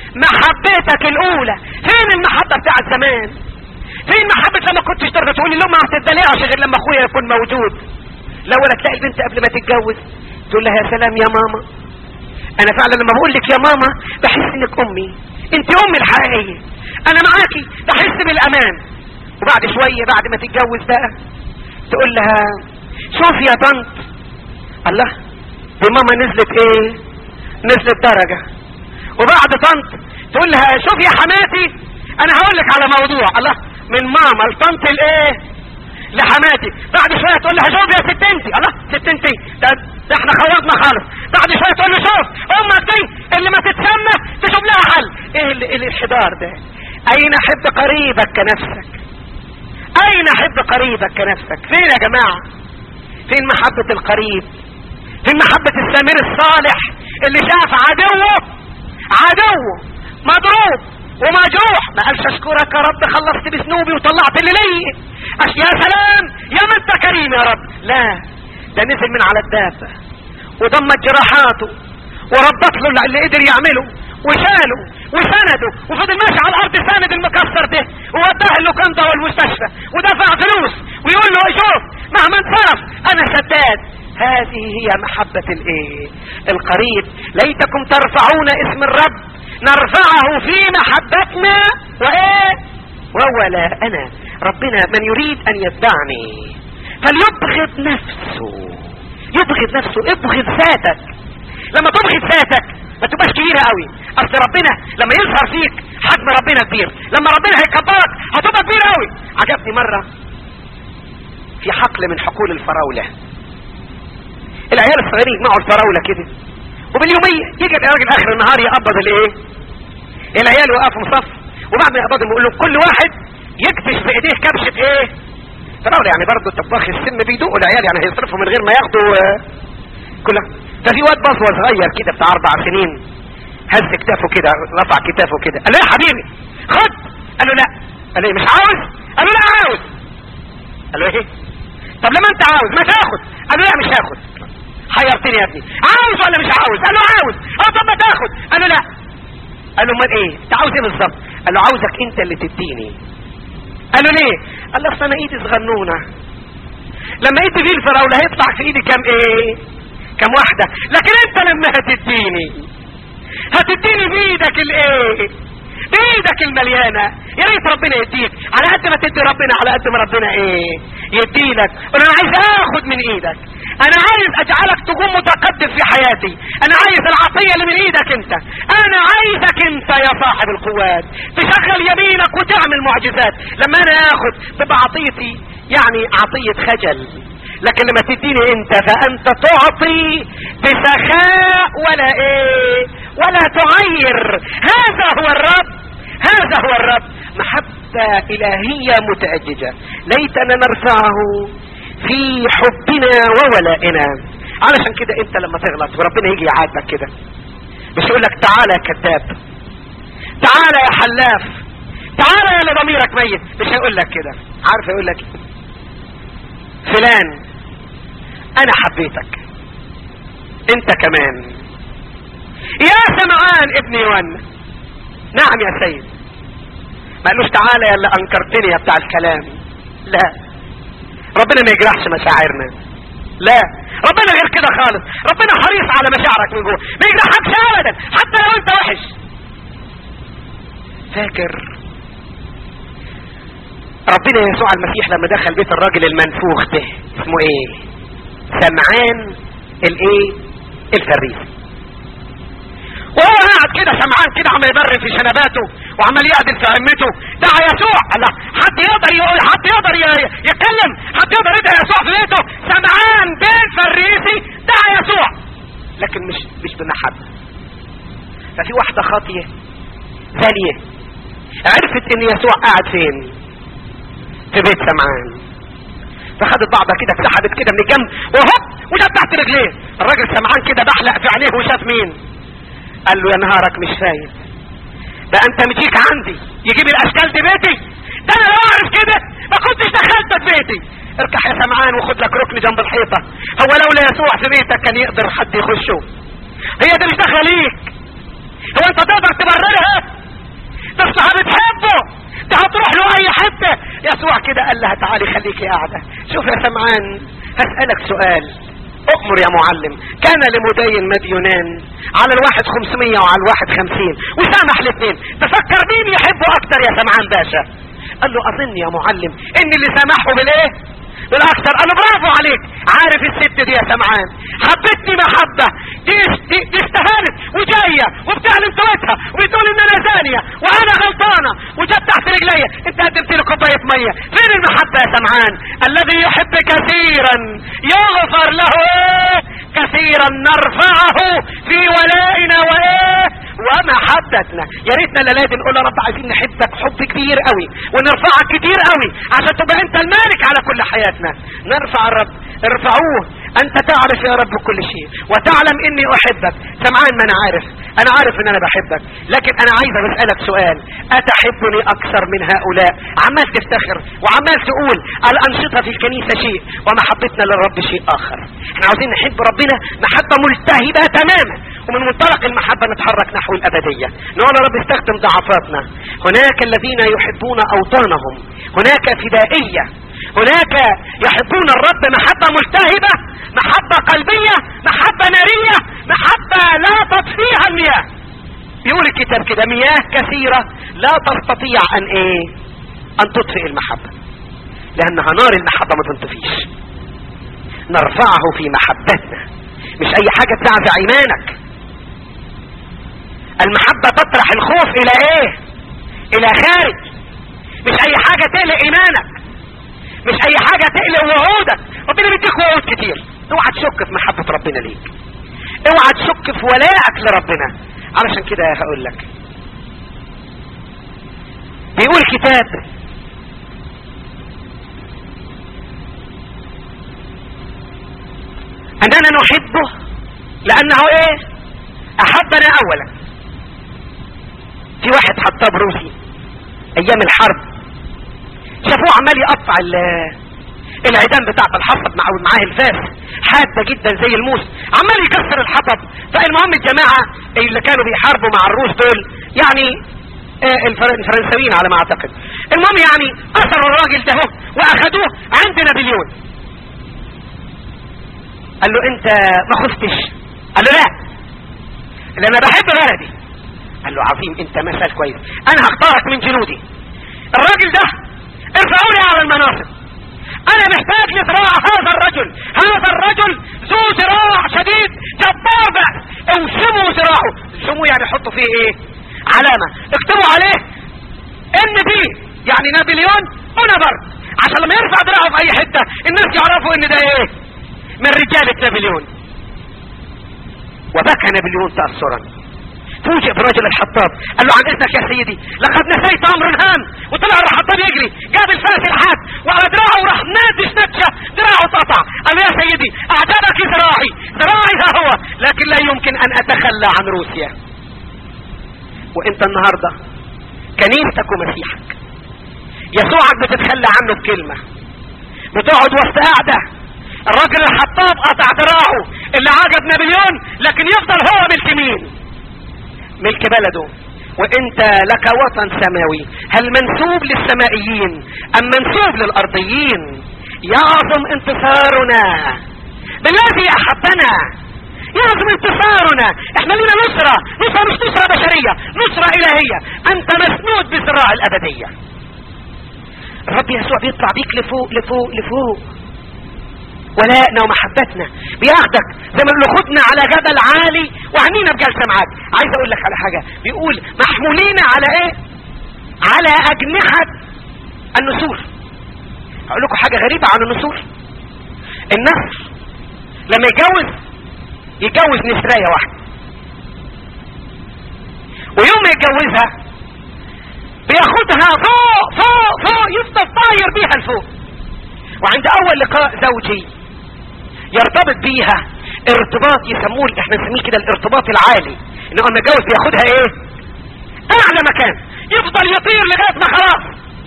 محبتك الاولى فين المحبة بتاعت زمان فين محبة لما كنتش ترضى تقول لي لو ما هتدلعش غير لما اخويا يكون موجود لو ولا تلاقي البنت قبل ما تتجوز تقول لها يا سلام يا ماما انا فعلا لما بقول لك يا ماما بحس انك امي انت امي الحقيقيه انا معاكي بحس بالامان وبعد شويه بعد ما تتجوز بقى تقول لها شوف يا طنط الله دي ماما نزلت ايه نزلت درجه وبعد طنط تقول لها شوف يا حماتي انا هقول لك على موضوع الله من ماما لطنط الايه لحماتي بعد شويه تقول لها شوف يا ست انتي الله ست انتي ده, ده احنا خلصنا خالص بعد شويه تقول له شوف امك دي اللي ما تتسمى تشوف لها حل ايه ال- ال- الحدار ده اين حب قريبك كنفسك اين حب قريبك كنفسك فين يا جماعه فين محبه القريب فين محبه السمير الصالح اللي شاف عدوه عدوه مضروب ومجروح ما قالش اشكرك يا رب خلصت بذنوبي وطلعت اللي لي أش- يا سلام يا ما انت كريم يا رب لا ده نزل من على الدابة وضمت جراحاته وربط له اللي قدر يعمله وشاله وسنده وفضل ماشي على الارض ساند المكسر ده ووداه اللوكاندا والمستشفى ودفع فلوس ويقول له شوف مهما انصرف انا سداد هذه هي محبة الايه القريب ليتكم ترفعون اسم الرب نرفعه في محبتنا وايه ولا انا ربنا من يريد ان يتبعني فليبغض نفسه يبغض نفسه ابغض ذاتك لما تبغض ذاتك ما تبقاش كبيرة قوي اصل ربنا لما يظهر فيك حجم ربنا كبير لما ربنا هيكبرك هتبقى كبير قوي عجبني مرة في حقل من حقول الفراولة العيال الصغيرين يجمعوا الفراولة كده وباليومية يجي الراجل اخر النهار يقبض الايه العيال يوقفوا صف وبعد ما يقبضهم يقول له كل واحد يكبش بايديه كبشة ايه فراولة يعني برضه الطباخ السم بيدوقوا العيال يعني هيصرفوا من غير ما ياخدوا آه، كلها ففي واد بصوة صغير كده بتاع اربع سنين هز كتافه كده رفع كتافه كده قال له يا حبيبي خد قال له لا قال له إيه، مش عاوز قال له لا عاوز قال له ايه طب لما انت عاوز ما تاخد قال له لا مش هاخد حيرتني يا ابني عاوز ولا مش عاوز قال له عاوز اه طب ما تاخد قال له لا قال له امال ايه انت عاوز ايه بالظبط قال له عاوزك انت اللي تديني قال له ليه قال له اصل انا ايدي صغنونه لما ايدي فيه الفراوله هيطلع في ايدي كام ايه كام واحده لكن انت لما هتديني هتديني بايدك الايه بايدك المليانه يا ريت ربنا يديك على قد ما تدي ربنا على قد ما ربنا ايه يديلك قول انا عايز اخد من ايدك انا عايز اجعلك تكون متقدم في حياتي انا عايز العطيه اللي من ايدك انت انا عايزك انت يا صاحب القوات تشغل يمينك وتعمل معجزات لما انا اخد تبقى عطيتي يعني عطيه خجل لكن لما تديني انت فانت تعطي بسخاء ولا ايه ولا تعير هذا هو الرب هذا هو الرب محبة الهية متأججة ليتنا نرفعه في حبنا وولائنا علشان كده انت لما تغلط وربنا يجي يعاتبك كده مش يقول لك تعالى يا كذاب تعالى يا حلاف تعالى يا اللي ضميرك ميت مش هيقول لك كده عارف يقول لك فلان انا حبيتك انت كمان يا سمعان ابن يوان نعم يا سيد ما قالوش تعالى يا اللي انكرتني يا بتاع الكلام لا ربنا ما يجرحش مشاعرنا لا ربنا غير كده خالص ربنا حريص على مشاعرك من جوه ما يجرحكش ابدا حتى لو انت وحش فاكر ربنا يسوع المسيح لما دخل بيت الراجل المنفوخ ده اسمه ايه سمعان الايه الفريسي وهو قاعد كده سمعان كده عمال يبرر في شنباته وعمال يعدل في عمته دعا يسوع الله حد يقدر يقول حد يقدر ي- يتكلم حد يقدر يدعي يسوع في بيته سمعان بين فريسي دعا يسوع لكن مش مش بمحبه ففي واحده خاطيه ثانيه عرفت ان يسوع قاعد فين في بيت سمعان فخدت بعضها كده اتسحبت كده من الجنب وهوب وجت تحت رجليه الراجل سمعان كده بحلق في عينيه وشاف مين قال له يا نهارك مش فايت ده انت مجيك عندي يجيب الاشكال دي بيتي ده انا لو اعرف كده ما كنتش دخلتك بيتي اركح يا سمعان وخد لك ركن جنب الحيطه هو لولا يسوع في بيتك كان يقدر حد يخشه هي دي مش داخله ليك هو انت تقدر تبررها ده اصلها بتحبه ده هتروح له اي حته يسوع كده قال لها تعالي خليكي قاعده شوف يا سمعان هسالك سؤال اؤمر يا معلم كان لمدين مديونان على الواحد 500 وعلى الواحد 50 وسامح الاثنين تفكر مين يحبه اكتر يا سمعان باشا قال له اظن يا معلم ان اللي سامحه بالايه بالاكثر قال له برافو عليك عارف الست دي يا سمعان حبتني محبه دي دي, دي استهانت وجايه وبتعلن توتها وبتقول ان انا زانيه وانا غلطانه وجت تحت رجليا انت قدمت لي كوبايه ميه فين المحبه يا سمعان الذي يحب كثيرا يغفر له ايه كثيرا نرفعه في ولائنا وايه ومحبتنا يا ريتنا الليله دي نقول يا رب عايزين نحبك حب كبير قوي ونرفعك كتير قوي عشان تبقى انت المالك على كل حياتنا نرفع الرب ارفعوه انت تعرف يا رب كل شيء وتعلم اني احبك سمعان ما انا عارف انا عارف ان انا بحبك لكن انا عايز اسالك سؤال اتحبني اكثر من هؤلاء عمال تفتخر وعمال تقول الانشطه في الكنيسه شيء ومحبتنا للرب شيء اخر احنا عاوزين نحب ربنا محبه ملتهبه تماما ومن منطلق المحبه نتحرك نحو الابديه نقول يا رب استخدم ضعفاتنا هناك الذين يحبون اوطانهم هناك فدائيه هناك يحبون الرب محبة ملتهبة محبة قلبية محبة نارية محبة لا تطفيها المياه يقول الكتاب كده مياه كثيرة لا تستطيع ان ايه ان تطفئ المحبة لانها نار المحبة ما تنطفيش نرفعه في محبتنا مش اي حاجة تزعزع ايمانك المحبة تطرح الخوف الى ايه الى خارج مش اي حاجة تقلق ايمانك مش اي حاجة تقلق وعودك ربنا بيديك وعود كتير اوعى تشك في محبة ربنا ليك اوعى تشك في ولائك لربنا علشان كده هقول لك بيقول كتاب اننا نحبه لانه ايه احبنا اولا في واحد حطاب روسي ايام الحرب شافوه عمال يقطع العيدان بتاعت الحطب مع معاه الفاس حاده جدا زي الموس عمال يكسر الحطب فالمهم الجماعه اللي كانوا بيحاربوا مع الروس دول يعني الفرنساويين على ما اعتقد المهم يعني اثروا الراجل ده واخدوه عند نابليون قال له انت ما خفتش قال له لا لان انا بحب بلدي قال له عظيم انت مثال كويس انا هختارك من جنودي الراجل ده ارفعوني على المناصب انا محتاج لذراع هذا الرجل هذا الرجل ذو ذراع شديد جبار بقى اوسموا ذراعه اوسموا يعني حطوا فيه ايه علامة اكتبوا عليه ان دي يعني نابليون بونابرت عشان لما يرفع دراعه في اي حتة الناس يعرفوا ان ده ايه من رجالة نابليون وبكى نابليون تأثرا فوجئ برجل الحطاب قال له عن اذنك يا سيدي لقد نسيت امر هام وطلع الحطاب يجري جاب الفاس الحاد وعلى دراعه وراح نادش نتشه دراعه اتقطع قال له يا سيدي اعجبك ذراعي ذراعي ها هو لكن لا يمكن ان اتخلى عن روسيا وانت النهارده كنيستك ومسيحك يسوعك بتتخلى عنه بكلمه بتقعد وسط قاعده الراجل الحطاب قطع دراعه اللي عجب نابليون لكن يفضل هو ملك مين ملك بلده وانت لك وطن سماوي هل منسوب للسمائيين ام منسوب للارضيين يعظم انتصارنا بالذي احبنا يعظم انتصارنا احنا لنا نصرة نصرة مش نصرة بشرية نصرة الهية انت مسنود بذراع الابدية الرب يسوع بيطلع بيك لفوق لفوق لفوق ولائنا ومحبتنا بياخدك زي ما بيقول خدنا على جبل عالي وعنينا بجلسه معاك عايز اقول لك على حاجه بيقول محمولين على ايه على اجنحه النسور اقول لكم حاجه غريبه عن النسور النسر لما يتجوز يتجوز نسرايه واحده ويوم ما يتجوزها بياخدها فوق فوق فوق يفضل طاير بيها لفوق وعند اول لقاء زوجي يرتبط بيها ارتباط يسموه احنا نسميه كده الارتباط العالي ان هو متجوز بياخدها ايه اعلى مكان يفضل يطير لغايه ما خلاص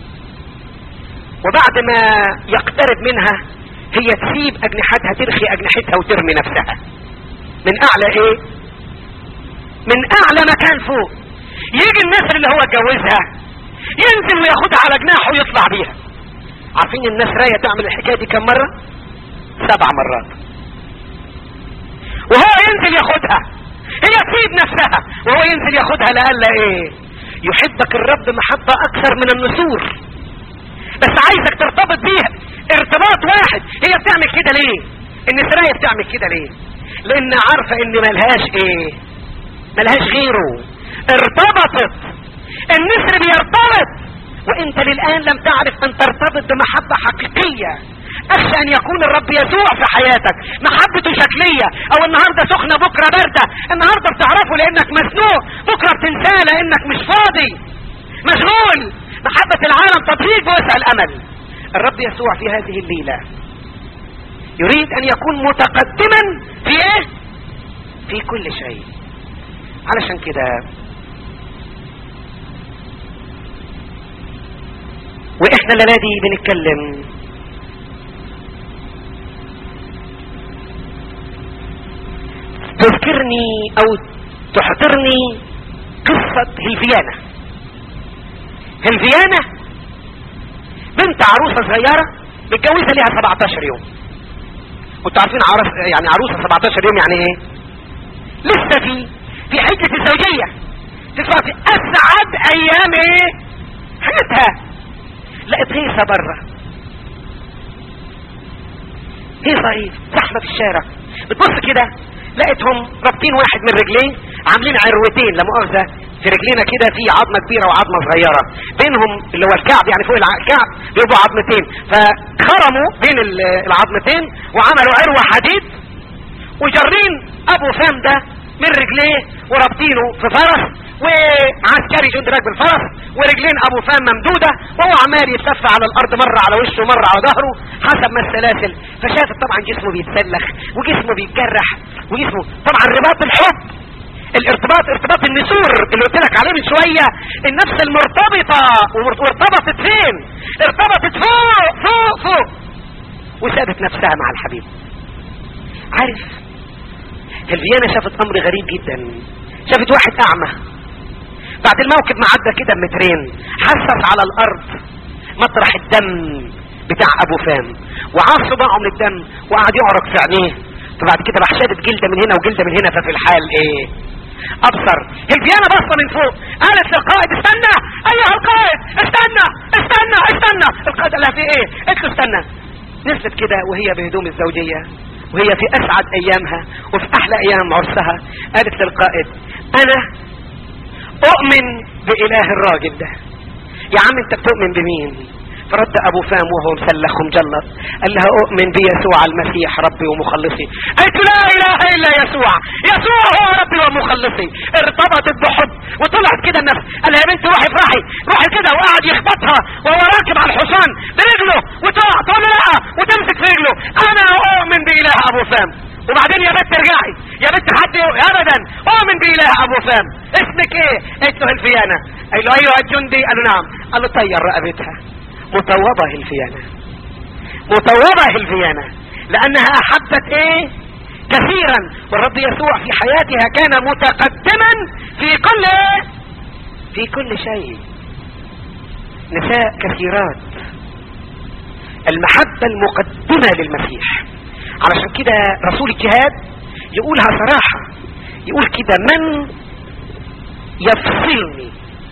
وبعد ما يقترب منها هي تسيب اجنحتها ترخي اجنحتها وترمي نفسها من اعلى ايه من اعلى مكان فوق يجي النسر اللي هو اتجوزها ينزل وياخدها على جناحه ويطلع بيها عارفين الناس رايه تعمل الحكايه دي كم مره سبع مرات وهو ينزل ياخدها هي تسيب نفسها وهو ينزل ياخدها لألا ايه يحبك الرب محبة اكثر من النسور بس عايزك ترتبط بيها ارتباط واحد هي بتعمل كده ليه النسراية بتعمل كده ليه لان عارفة ان ملهاش ايه ملهاش غيره ارتبطت النسر بيرتبط وانت للان لم تعرف ان ترتبط بمحبة حقيقية اخشى ان يكون الرب يسوع في حياتك محبته شكلية او النهاردة سخنة بكرة باردة النهاردة بتعرفه لانك مسنوق بكرة بتنساه لانك مش فاضي مشغول محبة العالم تضيق بوسع الامل الرب يسوع في هذه الليلة يريد ان يكون متقدما في ايه في كل شيء علشان كده واحنا الليله بنتكلم تذكرني او تحضرني قصة هلفيانة هلفيانة بنت عروسة صغيرة متجوزة ليها 17 يوم وانتوا عارفين عروس يعني عروسة 17 يوم يعني ايه لسه في في حجة الزوجية تسمع في اسعد ايام ايه حياتها لقيت هيصة بره هيصة ايه زحمة في الشارع بتبص كده لقيتهم رابطين واحد من رجليه عاملين عروتين لا مؤاخذة في رجلينا كده في عظمة كبيرة وعظمة صغيرة بينهم اللي هو الكعب يعني فوق الكعب بيبقوا عظمتين فخرموا بين العظمتين وعملوا عروة حديد وجرين ابو فام ده من رجليه ورابطينه في فرس وعسكري جند راكب الفرس ورجلين ابو فام ممدودة وهو عمال يتلف على الارض مرة على وشه ومرة على ظهره حسب ما السلاسل فشافت طبعا جسمه بيتسلخ وجسمه بيتجرح وجسمه طبعا رباط الحب الارتباط ارتباط النسور اللي قلت لك عليه من شوية النفس المرتبطة وارتبطت فين ارتبطت فوق فوق فوق وسابت نفسها مع الحبيب عارف هلفيانا شافت امر غريب جدا شافت واحد اعمى بعد الموكب ما عدى كده بمترين حسس على الارض مطرح الدم بتاع ابو فام وعاص صباعه من الدم وقعد يعرق في عينيه فبعد كده راح شافت جلده من هنا وجلده من هنا ففي الحال ايه ابصر هلفيانا بصه من فوق قالت للقائد استنى ايها القائد استنى استنى استنى القائد قال لها في ايه قالت له استنى نزلت كده وهي بهدوم الزوجيه وهي في اسعد ايامها وفي احلى ايام عرسها قالت للقائد انا اؤمن باله الراجل ده يا عم انت بتؤمن بمين فرد ابو فام وهو مسلخ ومجلط قال لها اؤمن بيسوع المسيح ربي ومخلصي قالت لا اله الا يسوع يسوع هو ربي ومخلصي ارتبطت بحب وطلعت كده النفس قال لها يا بنتي روحي افرحي روحي كده وقعد يخبطها وهو راكب على الحصان برجله وتقع تقول لا وتمسك في رجله انا اؤمن باله ابو فام وبعدين يا بنت ارجعي يا بنت حد ابدا اؤمن باله ابو فام اسمك ايه قالت له الفيانه قال له ايها الجندي قال له نعم قال له طير رقبتها مطوبه الفيانه مطوبه الفيانه لانها احبت ايه كثيرا والرب يسوع في حياتها كان متقدما في كل ايه في كل شيء نساء كثيرات المحبة المقدمة للمسيح علشان كده رسول الجهاد يقولها صراحة يقول كده من يفصلني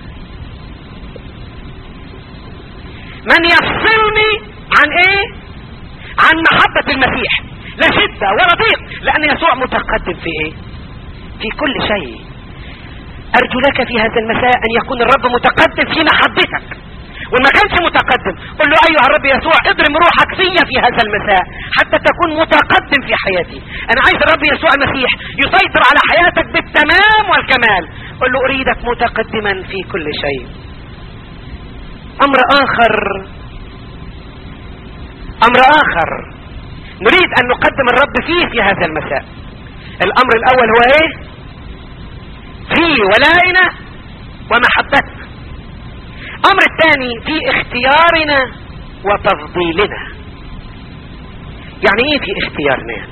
من يفصلني عن ايه عن محبة المسيح لا شدة ولا ضيق لان يسوع متقدم في ايه في كل شيء ارجو لك في هذا المساء ان يكون الرب متقدم في محبتك وان ما كانش متقدم قل له ايها الرب يسوع اضرم روحك فيا في هذا المساء حتى تكون متقدم في حياتي انا عايز الرب يسوع المسيح يسيطر على حياتك بالتمام والكمال قل له اريدك متقدما في كل شيء امر اخر امر اخر نريد ان نقدم الرب فيه في هذا المساء الامر الاول هو ايه في ولائنا ومحبتنا الامر الثاني في اختيارنا وتفضيلنا يعني ايه في اختيارنا يعني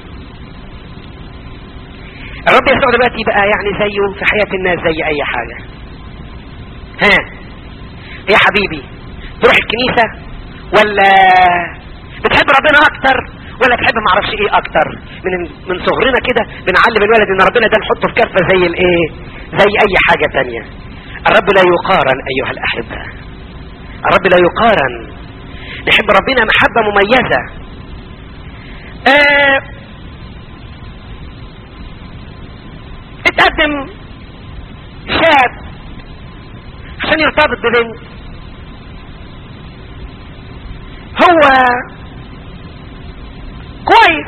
الرب يسوع دلوقتي بقى يعني زيه في حياة الناس زي اي حاجة ها يا حبيبي تروح الكنيسة ولا بتحب ربنا اكتر ولا تحب معرفش ايه اكتر من من صغرنا كده بنعلم الولد ان ربنا ده نحطه في كفه زي الايه زي اي حاجه تانية الرب لا يقارن ايها الاحبه الرب لا يقارن نحب ربنا محبه مميزه آه اتقدم شاب عشان يرتبط ببنت هو كويس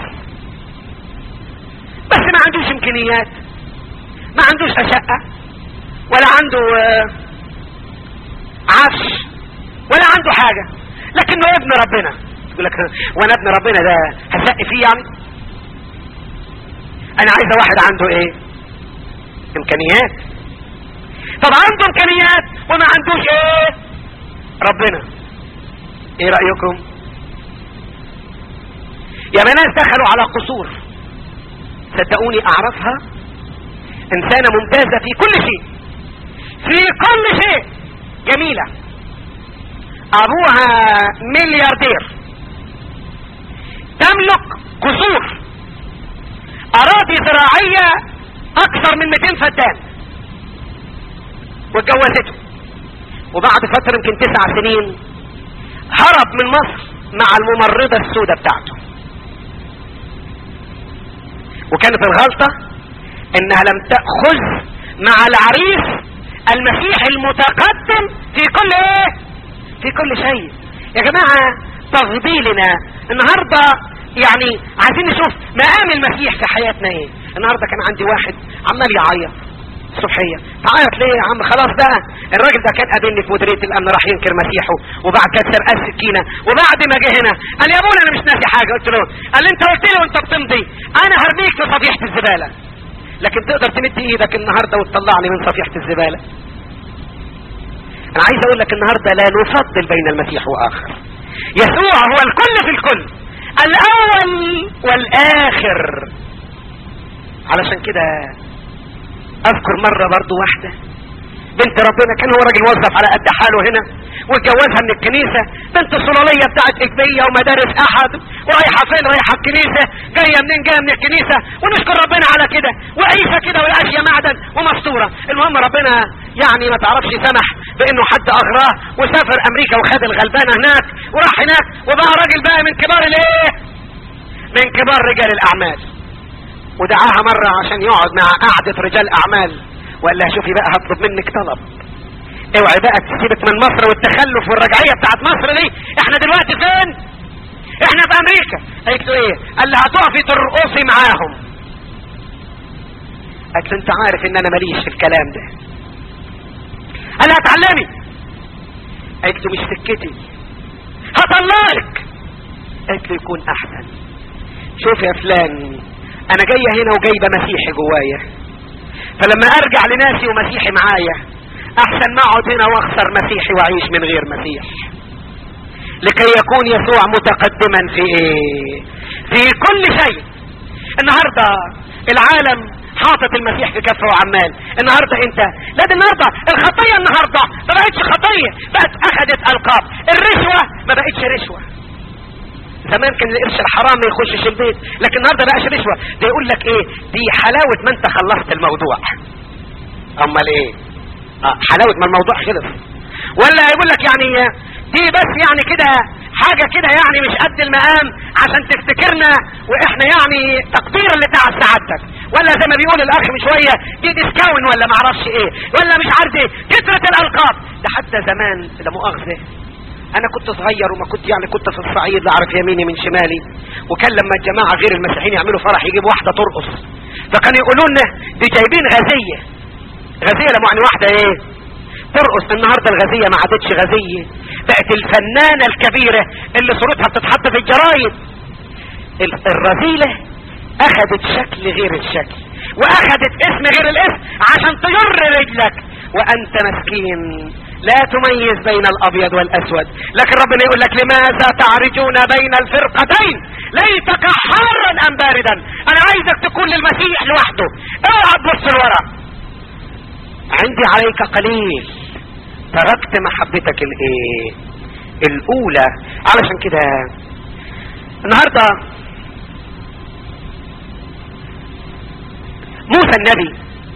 بس ما عندوش امكانيات ما عندوش شقة ولا عنده عفش ولا عنده حاجة لكنه ابن ربنا يقول لك وانا ابن ربنا ده هسقي فيه يعني انا عايزه واحد عنده ايه امكانيات طب عنده امكانيات وما عندوش ايه ربنا ايه رأيكم يا ناس دخلوا على قصور صدقوني اعرفها انسانة ممتازة في كل شيء في كل شيء جميلة ابوها ملياردير تملك قصور اراضي زراعية اكثر من 200 فدان واتجوزته وبعد فترة يمكن تسع سنين هرب من مصر مع الممرضة السوداء بتاعته وكانت الغلطة انها لم تأخذ مع العريس المسيح المتقدم في كل ايه في كل شيء يا جماعة تفضيلنا النهاردة يعني عايزين نشوف مقام المسيح في حياتنا ايه النهاردة كان عندي واحد عمال يعيط الصبحية تعيط ليه يا عم خلاص بقى الراجل ده كان قابلني في مديرية الامن راح ينكر مسيحه وبعد كده سرقه السكينة وبعد ما جه هنا قال يا ابونا انا مش ناسي حاجة قلت له قال لي انت قلت له وانت بتمضي انا هرميك في صفيحة الزبالة لكن تقدر تمد ايدك النهاردة وتطلعني من صفيحة الزبالة انا عايز اقول لك النهاردة لا نفضل بين المسيح واخر يسوع هو الكل في الكل الاول والاخر علشان كده اذكر مرة برضو واحدة بنت ربنا كان هو راجل موظف على قد حاله هنا واتجوزها من الكنيسة بنت الصلالية بتاعت اجبية ومدارس احد ورايحة فين رايحة الكنيسة جاية منين جاية من الكنيسة ونشكر ربنا على كده وعيشة كده والاشياء معدن ومستورة المهم ربنا يعني ما تعرفش سمح بانه حد اغراه وسافر امريكا وخد الغلبانة هناك وراح هناك وبقى راجل بقى من كبار الايه من كبار رجال الاعمال ودعاها مرة عشان يقعد مع قعدة رجال اعمال وقال لها شوفي بقى هطلب منك طلب اوعي بقى تسيبك من مصر والتخلف والرجعيه بتاعت مصر دي احنا دلوقتي فين احنا في امريكا قالت له ايه قال لها هتقفي ترقصي معاهم قالت له انت عارف ان انا ماليش في الكلام ده قال لها اتعلمي قالت له مش سكتي هطلعك قالت له يكون احسن شوف يا فلان انا جايه هنا وجايبه مسيحي جوايا فلما ارجع لناسي ومسيحي معايا احسن ما اقعد هنا واخسر مسيحي واعيش من غير مسيح لكي يكون يسوع متقدما في ايه في كل شيء النهارده العالم حاطط المسيح في كفه وعمال النهارده انت لا ده النهارده الخطيه النهارده ما بقتش خطيه بقت اخذت القاب الرشوه ما بقتش رشوه زمان كان القرش الحرام ما يخشش البيت لكن النهارده بقاش رشوه ده يقول لك ايه دي حلاوه ما انت خلصت الموضوع امال ايه اه حلاوه ما الموضوع خلص ولا يقول لك يعني دي بس يعني كده حاجة كده يعني مش قد المقام عشان تفتكرنا واحنا يعني تقدير اللي بتاع سعادتك ولا زي ما بيقول الاخ من شوية دي ديسكاون ولا معرفش ايه ولا مش عارف ايه كثرة الالقاب ده حتى زمان ده مؤاخذة انا كنت صغير وما كنت يعني كنت في الصعيد لا اعرف يميني من شمالي وكان لما الجماعة غير المسيحيين يعملوا فرح يجيبوا واحدة ترقص فكانوا يقولوا لنا دي جايبين غازية غازية لما يعني واحدة ايه ترقص النهاردة الغازية ما عادتش غازية بقت الفنانة الكبيرة اللي صورتها بتتحط في الجرايد الرذيلة اخذت شكل غير الشكل واخذت اسم غير الاسم عشان تجر رجلك وانت مسكين لا تميز بين الابيض والاسود لكن ربنا يقول لك لماذا تعرجون بين الفرقتين ليتك حارا ام باردا انا عايزك تكون للمسيح لوحده اوعى تبص لورا عندي عليك قليل تركت محبتك الايه الاولى علشان كده النهارده موسى النبي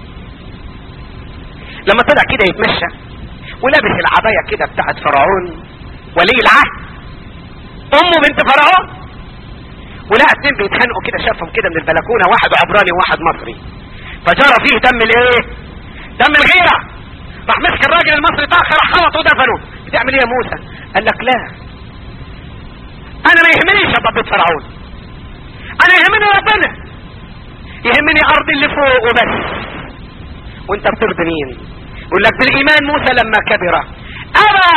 لما طلع كده يتمشى ولابس العباية كده بتاعت فرعون ولي العهد امه بنت فرعون ولقى اتنين بيتخانقوا كده شافهم كده من البلكونه واحد عبراني وواحد مصري فجرى فيه دم الايه دم الغيره راح مسك الراجل المصري تاخر خبطه ودفنه بتعمل ايه يا موسى قال لك لا انا ما يهمنيش يا ضبط فرعون انا يهمني ربنا يهمني ارض اللي فوق وبس وانت بترضي مين يقول لك بالايمان موسى لما كبر ابى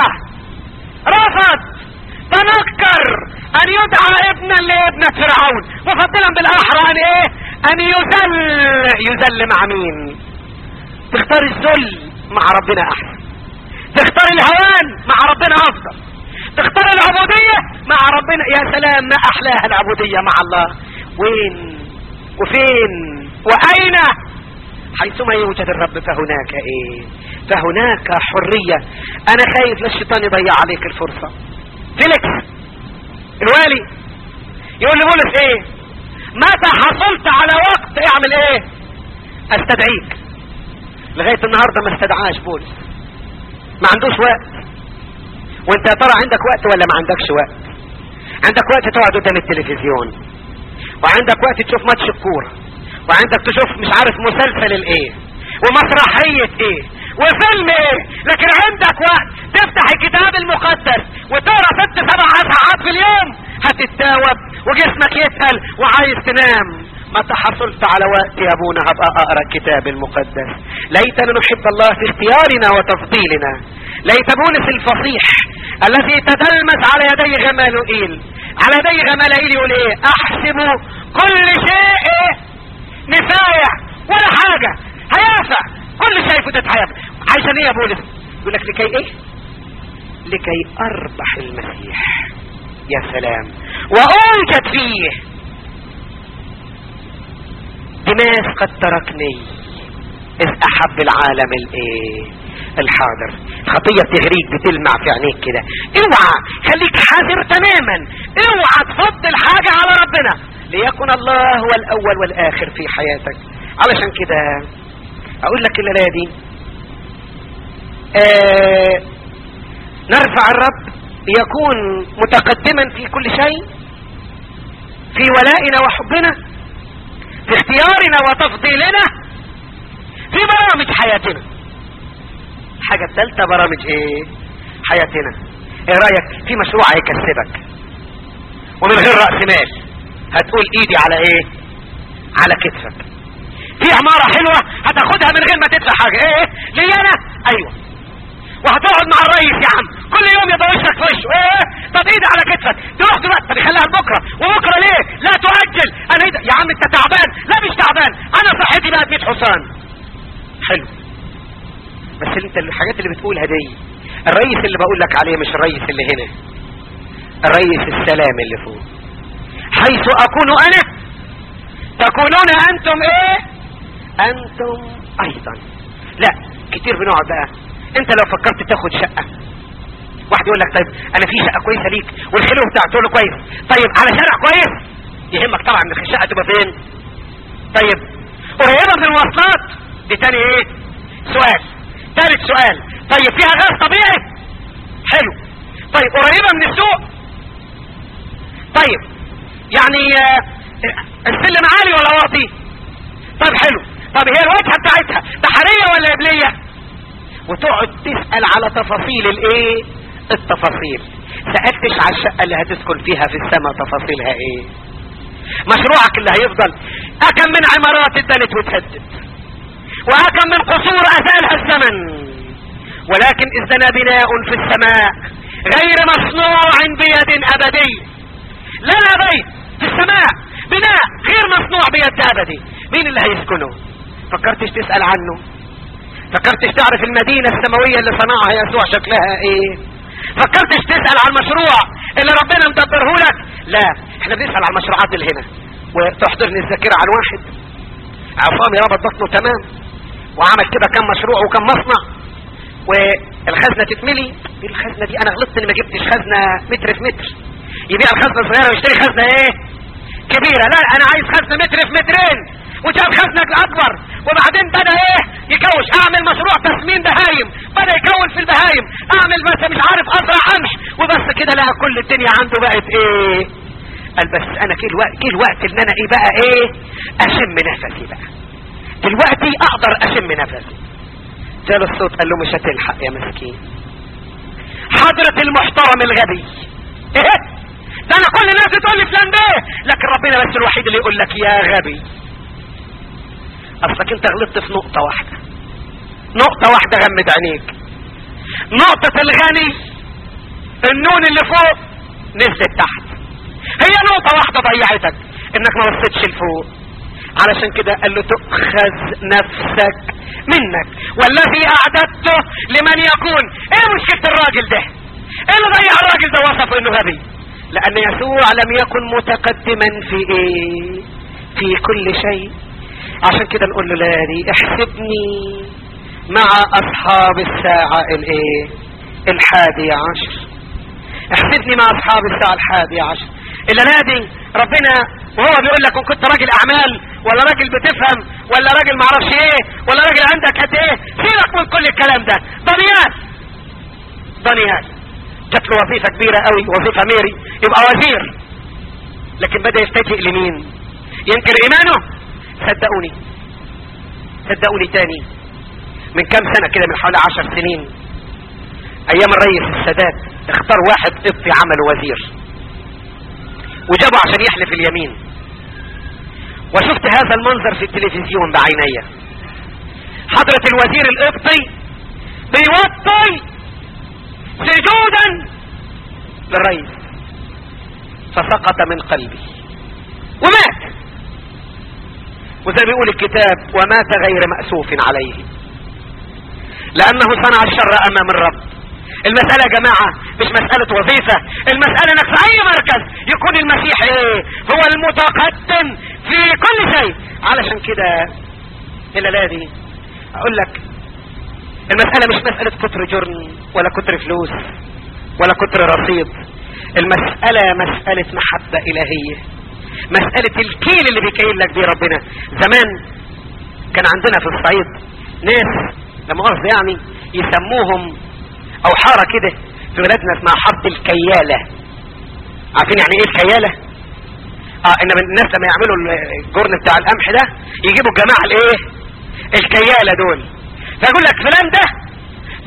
رفض تنكر ان يدعى ابنا لابنة فرعون مفضلا بالاحرى ان ايه ان يذل يذل مع مين تختار الذل مع ربنا احسن تختار الهوان مع ربنا افضل تختار العبودية مع ربنا يا سلام ما احلاها العبودية مع الله وين وفين واين حيثما يوجد الرب فهناك ايه فهناك حرية انا خايف لا الشيطان يضيع عليك الفرصة فيليكس الوالي يقول لبولس ايه متى حصلت على وقت اعمل ايه استدعيك لغاية النهاردة ما استدعاش بولس ما عندوش وقت وانت يا ترى عندك وقت ولا ما عندكش وقت عندك وقت تقعد قدام التلفزيون وعندك وقت تشوف ماتش الكوره وعندك تشوف مش عارف مسلسل الايه ومسرحية ايه وفيلم ايه لكن عندك وقت تفتح الكتاب المقدس وتقرا ست سبع ساعات في اليوم هتتاوب وجسمك يتقل وعايز تنام متى حصلت على وقت يا ابونا هبقى اقرا الكتاب المقدس ليتنا نحب الله في اختيارنا وتفضيلنا ليت بولس الفصيح الذي تدلمس على يدي غمالائيل على يدي غمالائيل يقول ايه احسب كل شيء إيه؟ نفاية ولا حاجة هيافة كل شيء فتت هيافة عشان ايه يا بولس يقول لك لكي ايه لكي اربح المسيح يا سلام واوجد فيه دماس قد تركني اذ احب العالم الايه الحاضر خطية تغريك بتلمع في عينيك كده اوعى خليك حذر تماما اوعى تفضل حاجة على ربنا ليكن الله هو الاول والاخر في حياتك علشان كده اقول لك الليله دي آه نرفع الرب ليكون متقدما في كل شيء في ولائنا وحبنا في اختيارنا وتفضيلنا في برامج حياتنا الحاجة الثالثة برامج ايه حياتنا ايه رأيك في مشروع هيكسبك ومن غير رأس مال هتقول ايدي على ايه على كتفك في عمارة حلوة هتاخدها من غير ما تدفع حاجة ايه ايه ليه انا ايوه وهتقعد مع الرئيس يا عم كل يوم يضرشك في وشه ايه طب ايدي على كتفك تروح دلوقتي طب يخليها لبكره وبكره ليه لا تؤجل انا إيدي. يا عم انت تعبان لا مش تعبان انا صحتي بقت 100 حصان حلو بس انت الحاجات اللي بتقولها دي الرئيس اللي بقول لك عليه مش الرئيس اللي هنا الرئيس السلام اللي فوق حيث اكون انا تكونون انتم ايه انتم ايضا لا كتير بنقعد بقى انت لو فكرت تاخد شقة واحد يقول لك طيب انا في شقة كويسة ليك والخلو بتاعته له كويس طيب على شارع كويس يهمك طبعا ان الشقة تبقى فين طيب قريبة من المواصلات دي تاني ايه سؤال ثالث سؤال طيب فيها غاز طبيعي حلو طيب قريبة من السوق طيب يعني آه، السلم عالي ولا واطي طيب حلو طب هي الواجهة بتاعتها بحرية ولا قبلية وتقعد تسأل على تفاصيل الايه التفاصيل سألتش على الشقة اللي هتسكن فيها في السماء تفاصيلها ايه مشروعك اللي هيفضل اكم من عمارات اتبنت وتهدد واكم من قصور ازالها الزمن ولكن اذ لنا بناء في السماء غير مصنوع بيد ابدي لنا بيت في السماء بناء غير مصنوع بيد ابدي مين اللي هيسكنه فكرتش تسأل عنه فكرتش تعرف المدينة السماوية اللي صنعها يسوع شكلها ايه فكرتش تسأل عن المشروع اللي ربنا مدبره لك لا احنا بنسأل عن المشروعات اللي هنا وتحضرني الذاكرة عن واحد عصامي ربط بطنه تمام وعمل كده كم مشروع وكم مصنع والخزنة تتملي دي الخزنة دي انا غلطت اني ما جبتش خزنة متر في متر يبيع الخزنة صغيرة ويشتري خزنة ايه كبيرة لا انا عايز خزنة متر في مترين وجاب خزنة اكبر وبعدين بدا ايه يكوش اعمل مشروع تسمين بهايم بدا يكون في البهايم اعمل بس مش عارف ازرع قمح وبس كده لقى كل الدنيا عنده بقت ايه قال بس انا كل وقت كل وقت ان انا ايه بقى ايه اشم نفسي بقى دلوقتي اقدر اشم نفسي جاله الصوت قال له مش هتلحق يا مسكين حضرة المحترم الغبي ايه ده انا كل الناس تقول لي فلان ده لكن ربنا بس الوحيد اللي يقول لك يا غبي اصلك انت غلطت في نقطة واحدة نقطة واحدة غمد عينيك نقطة الغني النون اللي فوق نزلت تحت هي نقطة واحدة ضيعتك انك ما بصيتش لفوق علشان كده قال له تؤخذ نفسك منك والذي اعددته لمن يكون ايه مشكلة الراجل ده ايه اللي ضيع الراجل ده وصفه انه غبي لان يسوع لم يكن متقدما في ايه في كل شيء عشان كده نقول له لا دي احسبني مع اصحاب الساعة الايه الحادي عشر احسبني مع اصحاب الساعة الحادي عشر اللي نادي ربنا وهو بيقول لك ان كنت راجل اعمال ولا راجل بتفهم ولا راجل معرفش ايه ولا راجل عندك قد ايه سيبك من كل الكلام ده دانيال دانيال جات له وظيفة كبيرة قوي وظيفة ميري يبقى وزير لكن بدأ يفتجئ لمين ينكر ايمانه صدقوني صدقوني تاني من كام سنة كده من حوالي عشر سنين ايام الرئيس السادات اختار واحد قبطي عمله وزير وجابه عشان يحلف اليمين وشفت هذا المنظر في التلفزيون بعيني حضرة الوزير القبطي بيوطي سجودا للرئيس فسقط من قلبي ومات وزي ما بيقول الكتاب ومات غير مأسوف عليه لأنه صنع الشر أمام الرب المسألة يا جماعة مش مسألة وظيفة المسألة انك في اي مركز يكون المسيح ايه هو المتقدم في كل شيء علشان كده الليلة دي اقول لك المسألة مش مسألة كتر جرن ولا كتر فلوس ولا كتر رصيد المسألة مسألة محبة الهية مسألة الكيل اللي بيكيل لك بيه ربنا زمان كان عندنا في الصعيد ناس لما قصد يعني يسموهم او حارة كده في بلادنا اسمها حارة الكيالة عارفين يعني ايه الكيالة اه ان الناس لما يعملوا الجرن بتاع القمح ده يجيبوا الجماعة الايه الكيالة دول فيقول لك فلان ده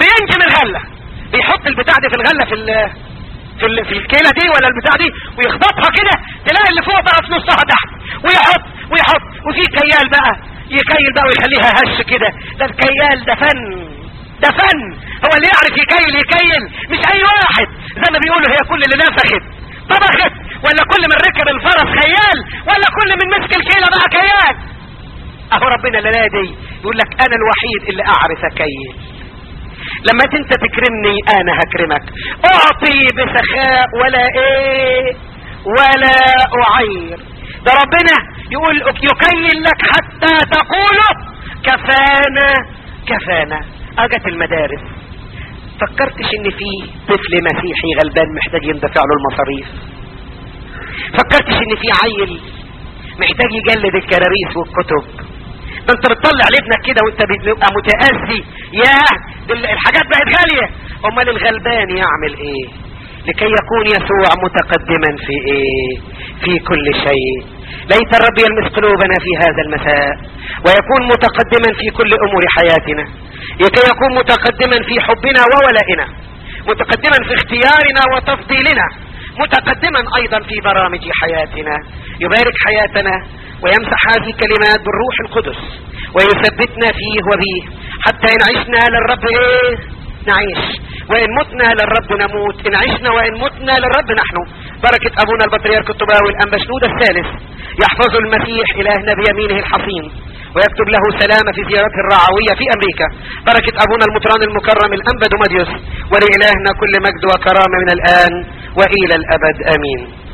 بينجم الغله بيحط البتاع دي في الغله في ال في ال في الكيله دي ولا البتاع دي ويخبطها كده تلاقي اللي فوق بقى في نصها تحت ويحط ويحط وفي كيال بقى يكيل بقى ويخليها هش كده ده الكيال ده فن ده فن هو اللي يعرف يكيل يكيل مش اي واحد زي ما بيقولوا هي كل اللي نفخت طبخت ولا كل من ركب الفرس خيال ولا كل من مسك الكيلة بقى كيال اهو ربنا الليله دي يقول لك انا الوحيد اللي اعرف اكيل لما انت تكرمني انا هكرمك اعطي بسخاء ولا ايه ولا اعير ده ربنا يقول يكيل لك حتى تقول كفانا كفانا اجت المدارس فكرتش ان في طفل مسيحي غلبان محتاج يندفع له المصاريف فكرتش ان في عيل محتاج يجلد الكراريس والكتب ده انت بتطلع لابنك كده وانت بتبقى متأذي ياه الحاجات بقت غالية امال الغلبان يعمل ايه لكي يكون يسوع متقدما في ايه في كل شيء ليت الرب يلمس قلوبنا في هذا المساء ويكون متقدما في كل امور حياتنا لكي يكون متقدما في حبنا وولائنا متقدما في اختيارنا وتفضيلنا متقدما ايضا في برامج حياتنا يبارك حياتنا ويمسح هذه الكلمات بالروح القدس ويثبتنا فيه وبيه حتى ان عشنا للرب ايه نعيش وان متنا للرب نموت ان عشنا وان متنا للرب نحن بركة ابونا البطريرك الطباوي الانبشنود الثالث يحفظ المسيح الهنا بيمينه الحصين ويكتب له سلامة في زيارته الرعوية في امريكا بركة ابونا المطران المكرم الانبد مديوس ولإلهنا كل مجد وكرامة من الان والى الابد امين